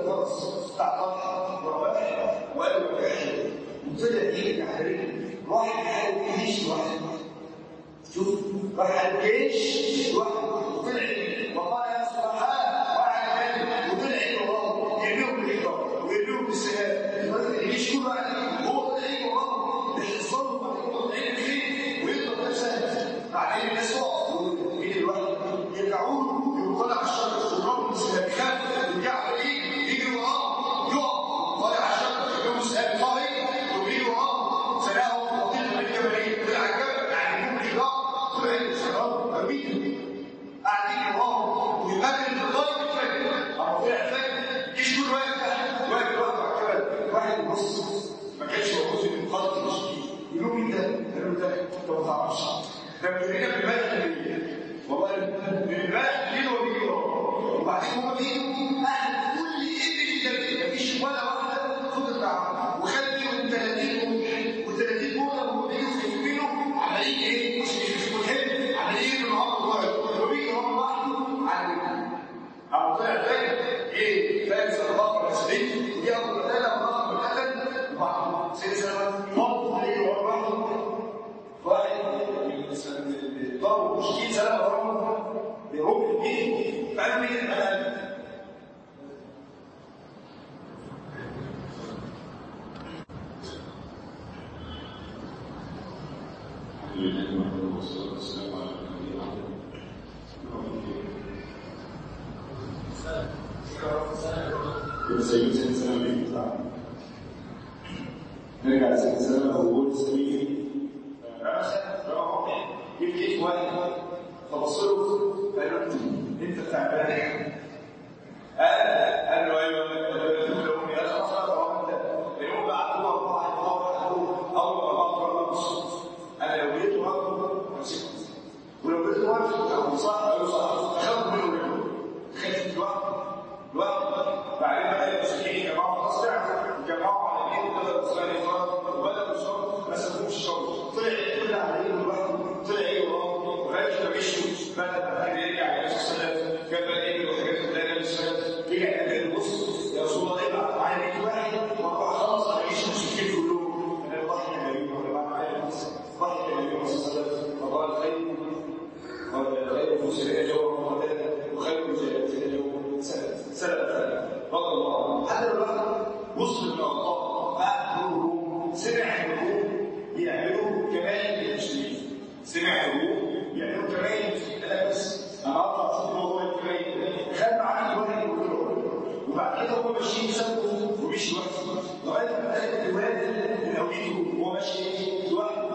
الفرس بتاع طلحه وراح وقال له احلى وطلع ايه على رجله راح يحارب الجيش لوحده شوف راح الجيش لوحده وطلع وقال يا سبحان وعلى الجنة وطلع ايه وراه يرميهم بالحجاره ويرميهم بالسهام لدرجه الجيش كله قاعد هو طلع ايه وراه بيحصلوا طالعين فين ويضرب نفسه بعدين الناس تقف ويجي الواحد يرجعوا له يقوم طالع على الشجره يضربوا بالسهام يخاف يرجع ايه يجري وراه يقف طالع على الشجره يرميهم بالسهام طالع ويجري وراه سلاهم وطلع من الجبل طلع على الجبل يعني يرميهم بالحجاره طلع السلام ارميهم قاعدين وراهم ويبدل لغايه الفجر اما طلع الفجر الجيش كله واقف تحت واقف واقف على الجبل واحد يبص ما كانش موجود في مقاطع الجيش يقول له مين ده؟ قال له ده انت ما تعرفش ده بيورينا في امبارح بالليل والله من امبارح بالليل هو بيجي وراه وبعدين هم بيجوا اهل كل ابن ده مفيش ولا واحده فضل معاهم وخد فيهم 30 و30 موته وهم بيجوا خايفينه عمالين ايه؟ مش مش مهم عمالين من عمر واحد هو بيجي هو لوحده على رجله أو طلع فاهم إيه فارس البقرة الأسدين ودي أبو قتادة وضخم القتل وبعض سيدنا سلمان ينط عليه وراه واحد من ضرب مشكين سلام وراه بيرب البيت فقال مين أنا الحمد لله نحمده والصلاة والسلام على نبينا محمد سيدنا سيدنا سلام عليكم تعالى نرجع لسيدنا سلام أول سبيل يبكي واحد فبص له قال له انت بتاع امبارح قال قال له ايوه لو يا خلاص انا انت اليوم بعد هو الله اول ما بقرا الصوت انا لو جيت واقف مسكت ولو جيت واقف صح قال له صح اخذت منه منه خدت لوحده لوحده بعدين بقى المسيحيين جماعه خلاص جماعه على مين بدأوا يصلي فرض وبدأوا يصلوا ما سابوش الشغل طلع كل عليه لوحده طلع ايه وراه وعرف مشوا بدأ بعد يرجع الى الصلاه جاب ايه وحاجات اللي انا مش رجع قال بص يا رسول الله ابعت معايا 100 واحد واروح اخلص على جيش المشركين كلهم انا الوحي النبي ولا معايا وحي النبي صلى الله عليه وسلم فقال خير خير المسلمين يوم وقتاله وخير المجاهدين يوم سلام سلام رضي الله عنه حتى لو الواحد وصل من الله بعد الروم سمع الروم يعملوا كمان للمسلمين سمع الروم يعملوا كمان انا بس انا اقطع صوت هو الكمان خد معاه الواحد وبعد كده هو ماشيين سابه ومشي لوحده لغايه ما دخل الواد من اوليده وهو ماشي لوحده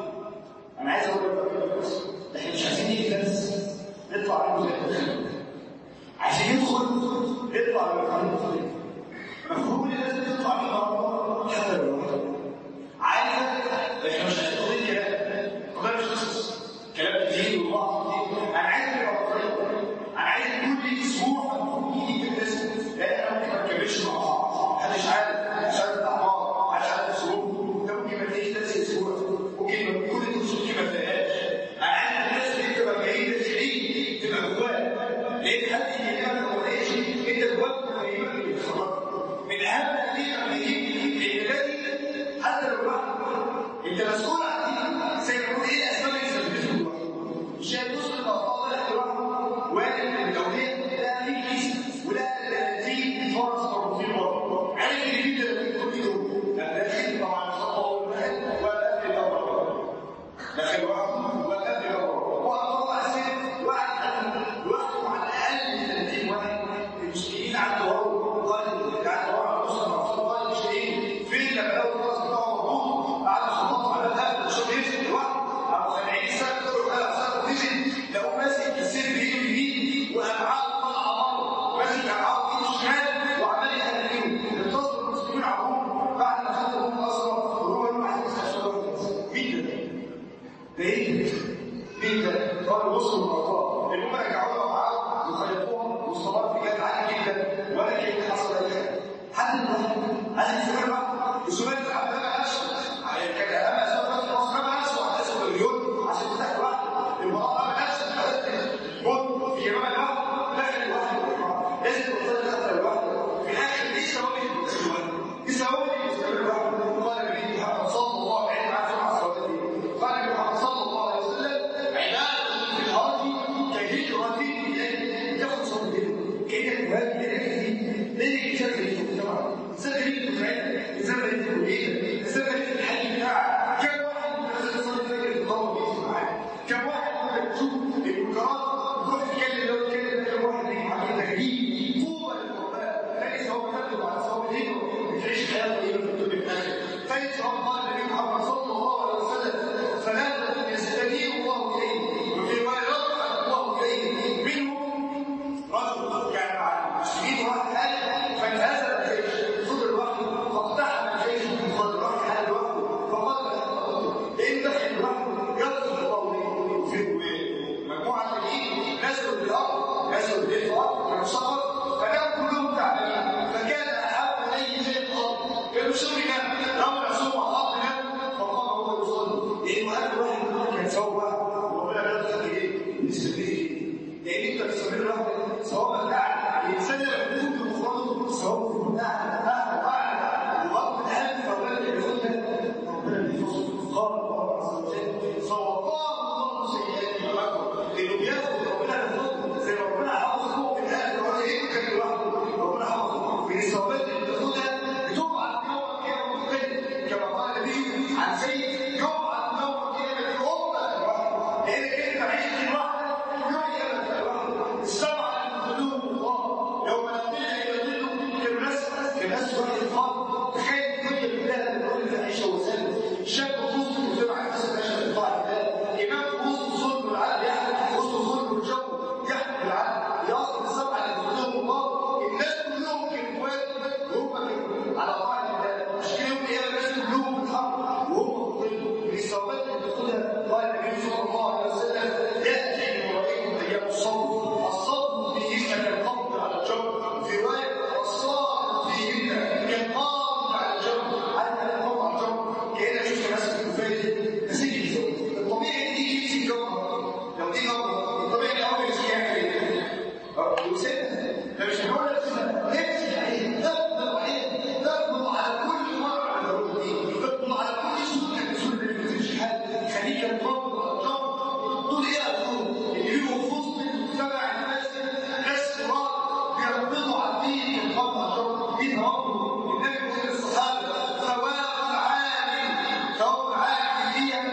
انا عايز اقول لك احنا مش عايزين نيجي درس نطلع منه زي الدخل عشان يدخل يطلع من مكان مختلف مفهوم ان لازم تطلع من بره حتى لو لوحدك عايزه احنا مش عايزين نقول كلام قضيه مش قصص كلام كتير وبعض كتير انا عايز ابقى طريقه انا عايز كل اسبوع يجي في الناس لا احنا ممكن ما نكملش مع بعض محدش عارف مش عارف بتاع بعض محدش عارف اسلوب ده ممكن ما تلاقيش ناس اسبوع ممكن ما كل الاسبوع دي ما تلاقيهاش انا عايز الناس اللي تبقى بعيده بعيد تبقى جواك لان هذه الكلمه هو ايش انت جواك مهمه بالخبر من اهم الحاجات لما يجيب الذي حتى لو لوحده انت مسؤول عن سيكون ايه الاسباب اللي سببته مش هتوصل للأخطاء ده لوحده واحد من الاولياء لا ليه كيس ولا 30 فرص مرتين ورا عارف اللي بيجي 30 كل يوم داخل طبعا خطوه واحد ولا قبل دوره داخل واحد ولا قبل دوره وهطلع سن واحد لوحده على الاقل من 30 واحد المسلمين عنده ورا قال عنده ورا نص المعصوم قال المسلمين فين لما لو الراس بتاعه مربوط قعد يخبط على القلب عشان يمسك لوحده ابو 70 سنه دول قال اصلا نزل لو ماسك السن بايده اليمين وابعاده طالعه بره ماسك ابعاده بايده الشمال وعمال يهديه انتصر المسلمين على الروم بعد ما خدوا الروم اصلا وهو يروح على المستشفى مين ده؟ ده ايه ده؟ مين ده؟ قال وصلوا للموضوع المهم رجعوا له معاه وخلفوهم والصلاه في جد عالي جدا ولا كان حصل اي حاجه حد الواحد عايز يسافر بقى السؤال اللي عمل ده اسود كان اهم اسباب في مصر ما اسود اسود مليون عشان تفتح لوحده الموضوع ما اسود بص في جماعه لوحده دخل لوحده لازم توصل لخطر لوحده في الاخر حيث قال النبي محمد صلى الله عليه وسلم ثلاثة يستجيب الله إليه وفي رواية يرفع الله إليه منهم رجل كان مع المسلمين واحد قال فانهزم الجيش فضل لوحده فاقتحم الجيش من فضل واحد حال لوحده فقال لئن دخل لوحده يغفر الله له في مجموعة تانيين نزلوا بالأرض نزلوا بالأرض كانوا سفر فكانوا كلهم تعبانين فكان أحب إليه شيء الأرض كانوا سوريا لو نسوا أرضنا فقام هو يصلي لأنه أهل واحد كان سوى واحد وربنا لا تخلي إيه بالنسبة ليه لأن أنت تستمر واحد سواء بتاع الإنسان اللي بيكون بمفرده سواء بتاع أهل وأعلى وقت الأهل فأولا يقولنا ربنا بيفصل قال الله عز وجل فوقاه الله سيئات وأكبر لأنه بياخد ربنا بفضل زي ما ربنا حافظه من أهل وأهل إيه كان لوحده ربنا حافظه من الثوابات اللي بتاخدها بتبعت يوم القيامة مختلف كما قال النبي عن سيد يبعت يوم القيامة أمة لوحده لأنك أنت عشت لوحدك يوم القيامة لوحده السبعة اللي قلوب الله يوم نقلها إلى ظله كالناس كالناس واحد الخاطر تخيل الدنيا كلها بتقول في عيشة وسلم شاب في وسط المجتمع يحسب عيشة الطاعة الله إمام في وسط ظلم العالم يحمل في وسط ظلم الجو يحمل العالم يصل السبعة اللي قلوب الله الناس كلهم كانوا اخوات وهم كانوا على طاعة الله مش كده يوم القيامة الناس كلهم بتحرك وهم في ظل من الثوابات اللي بتاخدها قال النبي صلى الله عليه وسلم يأتي من ورائكم أيام الصبر الصبر فيهن كالقبض على الجمر في رواية الصابر فيهن كالقابض على الجمر عارف القبض على الجمر كأنك شفت ناس في الكفاية تسيب الزوج الطبيعي دي يمسك جمر لو دي جمر الطبيعي ان هو يمسك يعمل ايه؟ وسيبها فمش هقول لك نمسك عليه نقبض عليه نقبض على كل مرة على الروح دي نقبض على كل سوء من سوء اللي ما بينزلش حد خليك القبض على الجمر دول ايه اقول اللي بيبقوا في وسط المجتمع الناس ناس صغار بيربطوا على الدين القبض على الجمر دين امر النبي بيقول للصحابه ثواب العالم ثواب العالم فيها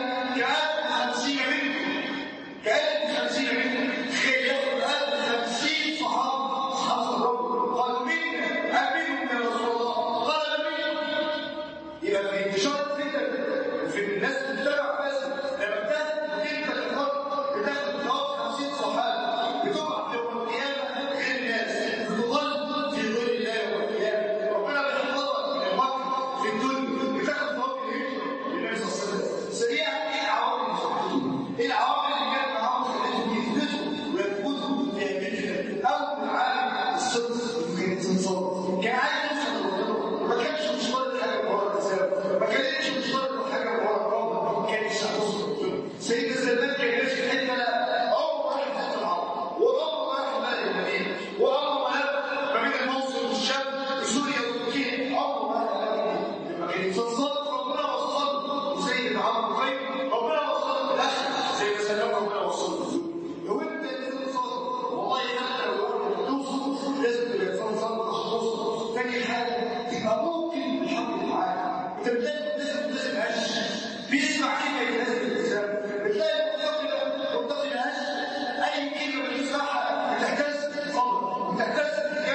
كألف خمسين منكم كألف خمسين منكم تخيل ياخد ألف خمسين صحابة صحابة الرب قالوا منا أمنهم يا رسول الله قال منا يبقى في انتشار الفتن في الناس بتتبع بس لما بتاخد انت الفرق بتاخد ثواب 50 صحابه بتقع يوم القيامه غير الناس بتظل في ظل الله يوم القيامه ربنا بيحفظك من المكر في الدنيا بتاخد ثواب الهجره للنبي صلى الله عليه وسلم سريعا ايه العوامل اللي صحتهم؟ ايه العوامل اللي كانت معاهم خلتهم يثبتوا ويثبتوا في امريكا اول عالم الصدق كانت تنصر كان عايز يوصل لربنا ما كانش مشترط حاجه من ورا الرساله ما كانتش مشترط حاجه من ورا الرب ما كانش هتوصل سيدنا سلمان كان ماشي في حته لا اول واحد في العرب واول واحد بلد المدينه واول واحد ما بين الموصل والشام سوريا وتركيا اول واحد بلد لما كان يتصدق ربنا وصله وسيدنا عمرو خير ربنا وصله بالاخر زي ما سلام ربنا وصله لو انت انسان صادق والله حتى لو واحد توصل لازم تبقى انسان صادق عشان توصل تاني حاجه تبقى ممكن الحمد لله انت بتلاقي لازم لازم هش بيسمع كلمه يناسب الانسان بتلاقي متقي متقي هش اي كلمه بتسمعها بتهتز صبر بتهتز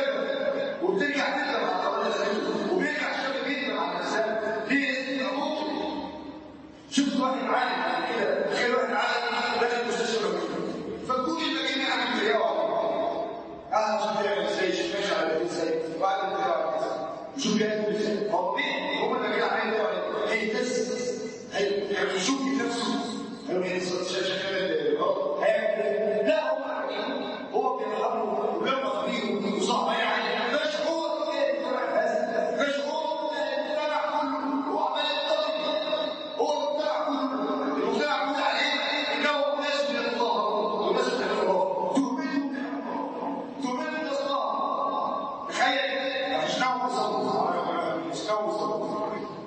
بالجبل وبترجع تندم على قرارات وبيرجع شاب جدا على الانسان ليه؟ تبقى ممكن شفت واحد عالم بعد كده تخيل واحد عالم داخل مستشفى فكل المجانين عامل زيها قاعد شوف بيعمل ازاي شوف ماشي على ايه ازاي وبعد كده وشوف بيعمل ازاي هو مين هم اللي كده عاملين هيتس هيشوف في نفسه هيقول ايه شكل هيعمل لا هو عارفين هو بيرحمه ولما خبيه وصعب يعني مش هو مش هو المجتمع كله هو عمال يتطلب هو المجتمع كله المجتمع كله عليه انه ناس من الله وناس من الله تهمته تهمته الله تخيل اشتغلوا صوت اشتغلوا صوت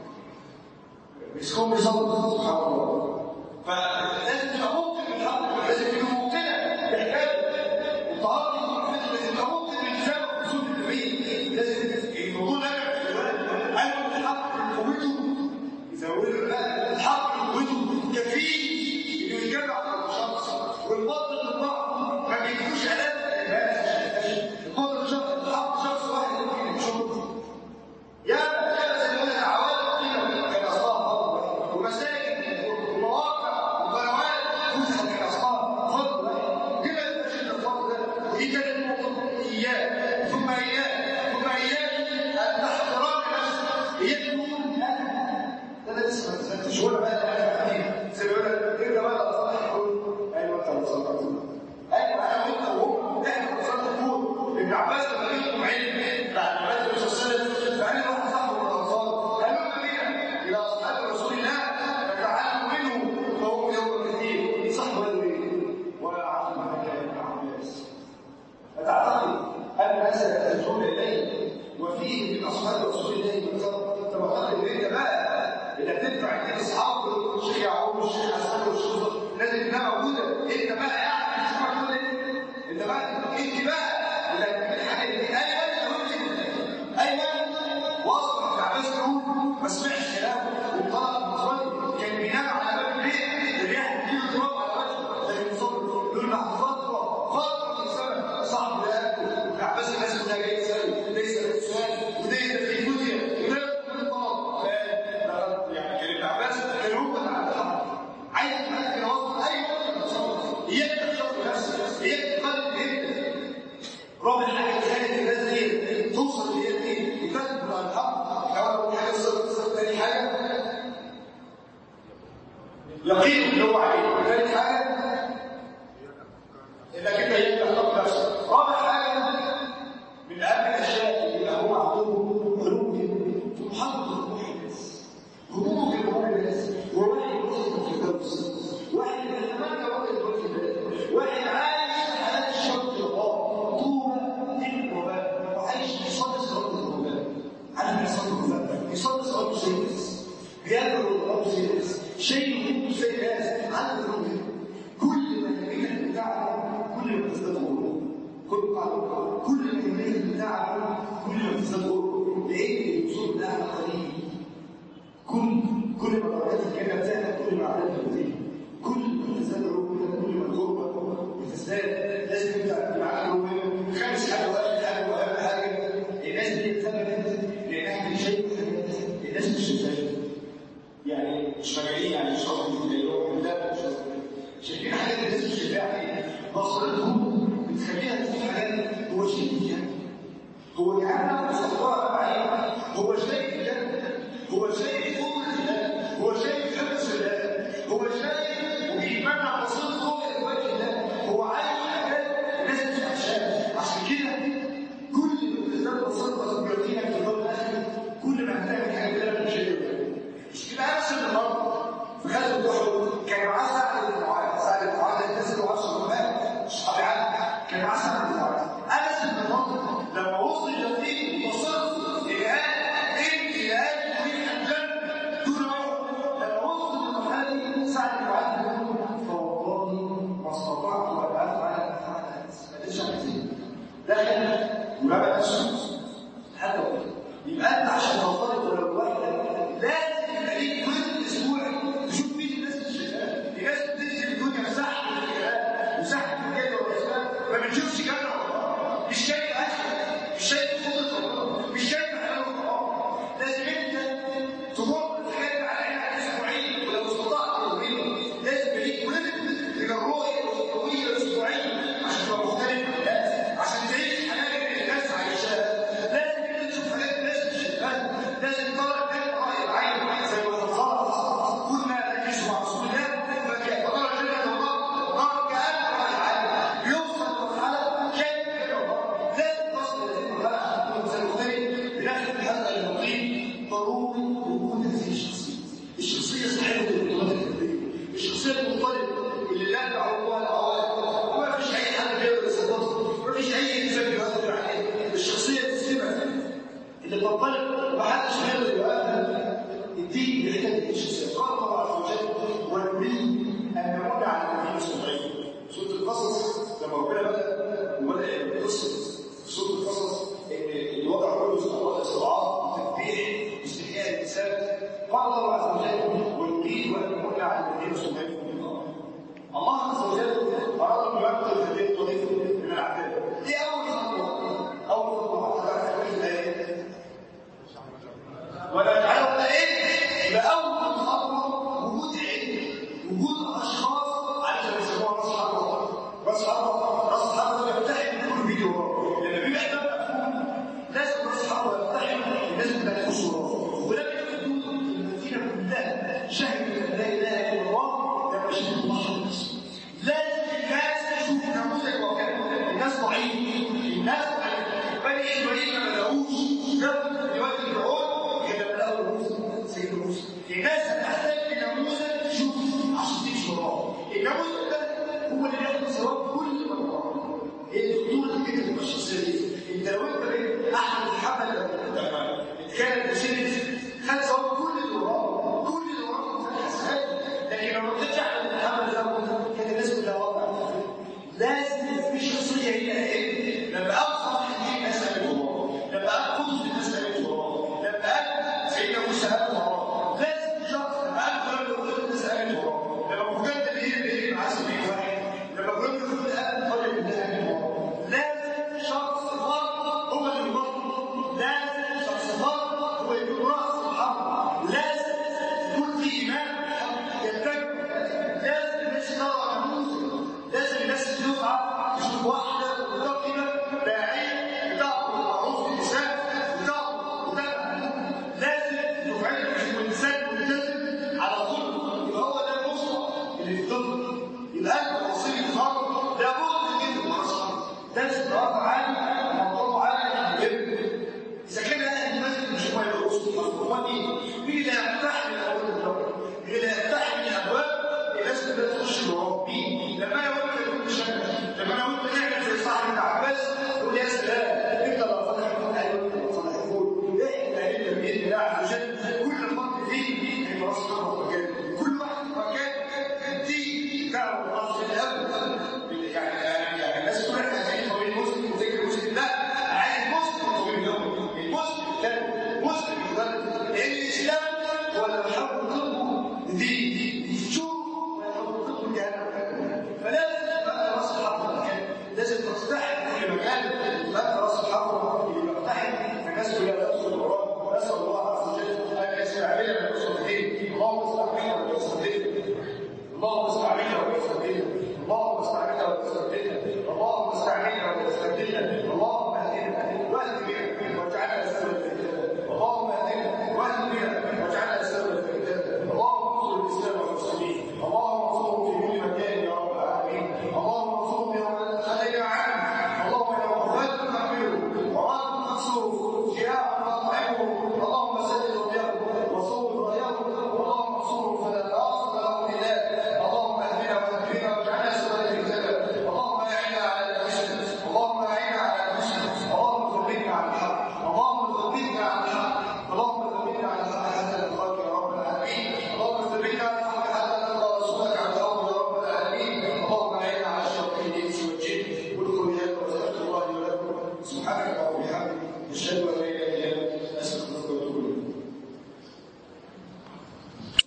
مسكهم بصوت سبحان الله فلازم تبقى ممكن بالحق لازم تبقى مقتنع بحكايه الطهاره دي لازم تبقى ممكن بالرساله وبصوت النبي لازم الموضوع ده قالوا الحق قوته يزودوا لا الحق قوته كفيل انه يجمع على الشخص والباطل البعض ما بيجيبوش الاف الباطل الشخص الحق شخص واحد ممكن يشوف يا يا زي ما العوالم كده كان وما سمعش كلامه وانطلق من اخوانه كان بينام على باب البيت الرياح بتجيله تراب على وجهه لكن صبر دول بعد فتره فتره من سنه صاحبه لقاه ابن عباس الناس كلها جايه تساله ليس له سؤال وده في فوزيا وده كل طلب يعني كان ابن عباس كان هو اللي على الحق عايز حد يوصل اي وقت اياك تخشى نفسك اياك تقلب انت رابع حاجه تخلي الناس دي توصل لهي دي يكتب على الحق اول حاجه الصدق ثاني حاجه يقين اللي هو عليه ثالث حاجه انك انت يبدا تحط نفسك رابع حاجه من اهم الاشياء اللي هم عندهم قلوب محطه روح الناس هموم في روح الناس وواحد وصل في الدرس واحد يتمنى وقت الوقت ده واحد عايش حياه الشرط الله طوبى للوباء وعايش يصلي صلاه الوباء عارف يصلي الوباء يصلي صلاه سيدس بياكل الله سيدس شيء يكون سيدس عنده رؤيه كل ما يملك بتاعه كل ما تزداد غرور كل قاعده كل ما يملك بتاعه كل ما تزداد غرور لان الوصول ده قليل كل كل ما درجات الجنه بتاعتك كل ما عددها بتزيد كل ما تزداد الرؤيه كل ما الغربه بتزداد لازم تبدا معاك رؤيه خامس حاجه واخر حاجه واهم حاجه الناس دي بتثبت لانها مش شايفه الناس مش شايفاها يعني مش مجانين يعني مش قصدي اللي هو لا مش شايفين حاجات الناس مش شايفاها بصرتهم بتخليها تشوف حاجات هو شايف يعني هو يعني مستقبلها معايا هو شايف الجنه هو شايف قوه الله هو شايف حفظ الله هو شايف وبيتمنع بصيرته رؤيه وجه الله هو عايز حاجات الناس مش عايشاها عشان كده كل ما بتزداد بصيرتك ويقينك في اليوم الاخر كل ما هتعمل حاجه كده مش شايفها مش كده نفس النهارده في غزوه احد كان معاه سعد بن معاذ سعد بن معاذ الناس اللي وصلوا المال اصحاب عاد كان معاه سعد بن معاذ انس بن نضر لما وصل لفيه وصلت الان انت الان تريد الجنه دون موت لما وصل للمرحله دي سعد بن معاذ بيقول فوالله ما استطعت ان افعل افعل انس ما قدرتش اعمل دخل ورمى نفسه حتى يبقى انت عشان تنطلق ولو واحده لازم يبقى ليك كل اسبوع تشوف مين الناس اللي شغاله الناس بتنزل الدنيا مساحه في الكلام مساحه في الجنه والاسباب ما بنشوفش جنه والله مش شايف اكل مش شايف فضل الله مش شايف حلاوه الله لازم انت تمر الحاجات عليها اسبوعين ولو استطعت تمرين لازم يبقى ليك كل من الرؤيه الاسبوعيه الاسبوعيه عشان تبقى مختلف عن الناس عشان تعيش حياه اللي الناس عايشاها لازم انت تشوف حاجات الناس مش شايفاها لازم ترى الجنه راي العين زي ما خلاص كنا نجلس مع رسول الله فكان ترى الجنه والنار نار كان راي العين بيوصل لمرحله شايف كده والله لازم تصل للمرحله عشان تكون انسان مختلف بناخد الحلقه المقيم ضروري وجود هذه الشخصيه الشخصيه صاحبه القدرات الفرديه الشخصيه المنطلقه اللي لا تعوقها العوائق وما فيش اي حد بيقدر يصدقها ما فيش اي انسان بيقدر عليه الشخصيه المسلمه اللي تنطلق ومحدش بيقدر يوقفها الدين بيحتاج الشخصيه قال الله عز وجل ونريد ان نمن على الذين استضعفوا سوره القصص لما ربنا بدا وبدا قصه سوره القصص ان الوضع كله استضعاف استضعاف تكبير استحياء الانسان قال الله عز وجل ونريد ان نمن على الذين استضعفوا من الارض الله عز وجل اراد ان يبطل هذه الطريقه من العذاب دي اول خطوه اول خطوه حضرتك في الايه ولا تعالوا ايه يبقى اول خطوه وجود علم وجود اشخاص عايزه يسموها راس حربه راس حربه راس حربه يفتحم كل فيديو لما بيبقى ده مفهوم لازم راس حربه يفتحم الناس كلها تخش وراه وده بيكون المدينه كلها شهدت ان لا اله الا الله ده مش الله لازم الناس تشوف نموذج وكان الناس ضعيف الناس بني اسرائيل ما بلاقوش جاب دلوقتي فرعون كده بلاقوا موسى سيد موسى الناس هتحتاج لنموذج تشوف عشان تمشي وراه النموذج ده هو اللي بياخد ثواب كل مره هي الدكتور اللي كده تبقى الشخصيه دي انت لو انت بقيت احمد محمد كانت مسيره خد ثواب كل اللي وراه كل اللي وراه في الحسنات لكن لو ما كنتش احمد محمد ده كانت الناس كلها واقعه لازم في شخصيه هي ايه لما ابقى صاحب الناس تعمل وراه لما ابقى قدوه الناس تعمل وراه لما ابقى سيدنا موسى قال وراه لازم شخص قال لو قلت الناس قالت وراه لما فلان ده بيجي بيجي معاه سبيل واحد لما فلان ده فلان قال طالب الناس قالت وراه لازم شخص فرد هو اللي يبطل لازم شخص فرد هو يكون راس الحرب لازم يكون في امام يتبع لازم الناس يدوروا على نموذج لازم الناس تدفع تشوف واحده متقبه داعيه بتعرف المعروف باللسان بتعرف بتعرف لازم دفعتك تشوف الانسان ملتزم على طول يبقى هو ده المصلح اللي يفضل يبقى انت وصيل الفرد لابد جدا من اصحابه لازم تقف عالي موضوع عالي جدا اذا كان اهل المسجد مش هم اللي يرقصوا امال ايه؟ مين اللي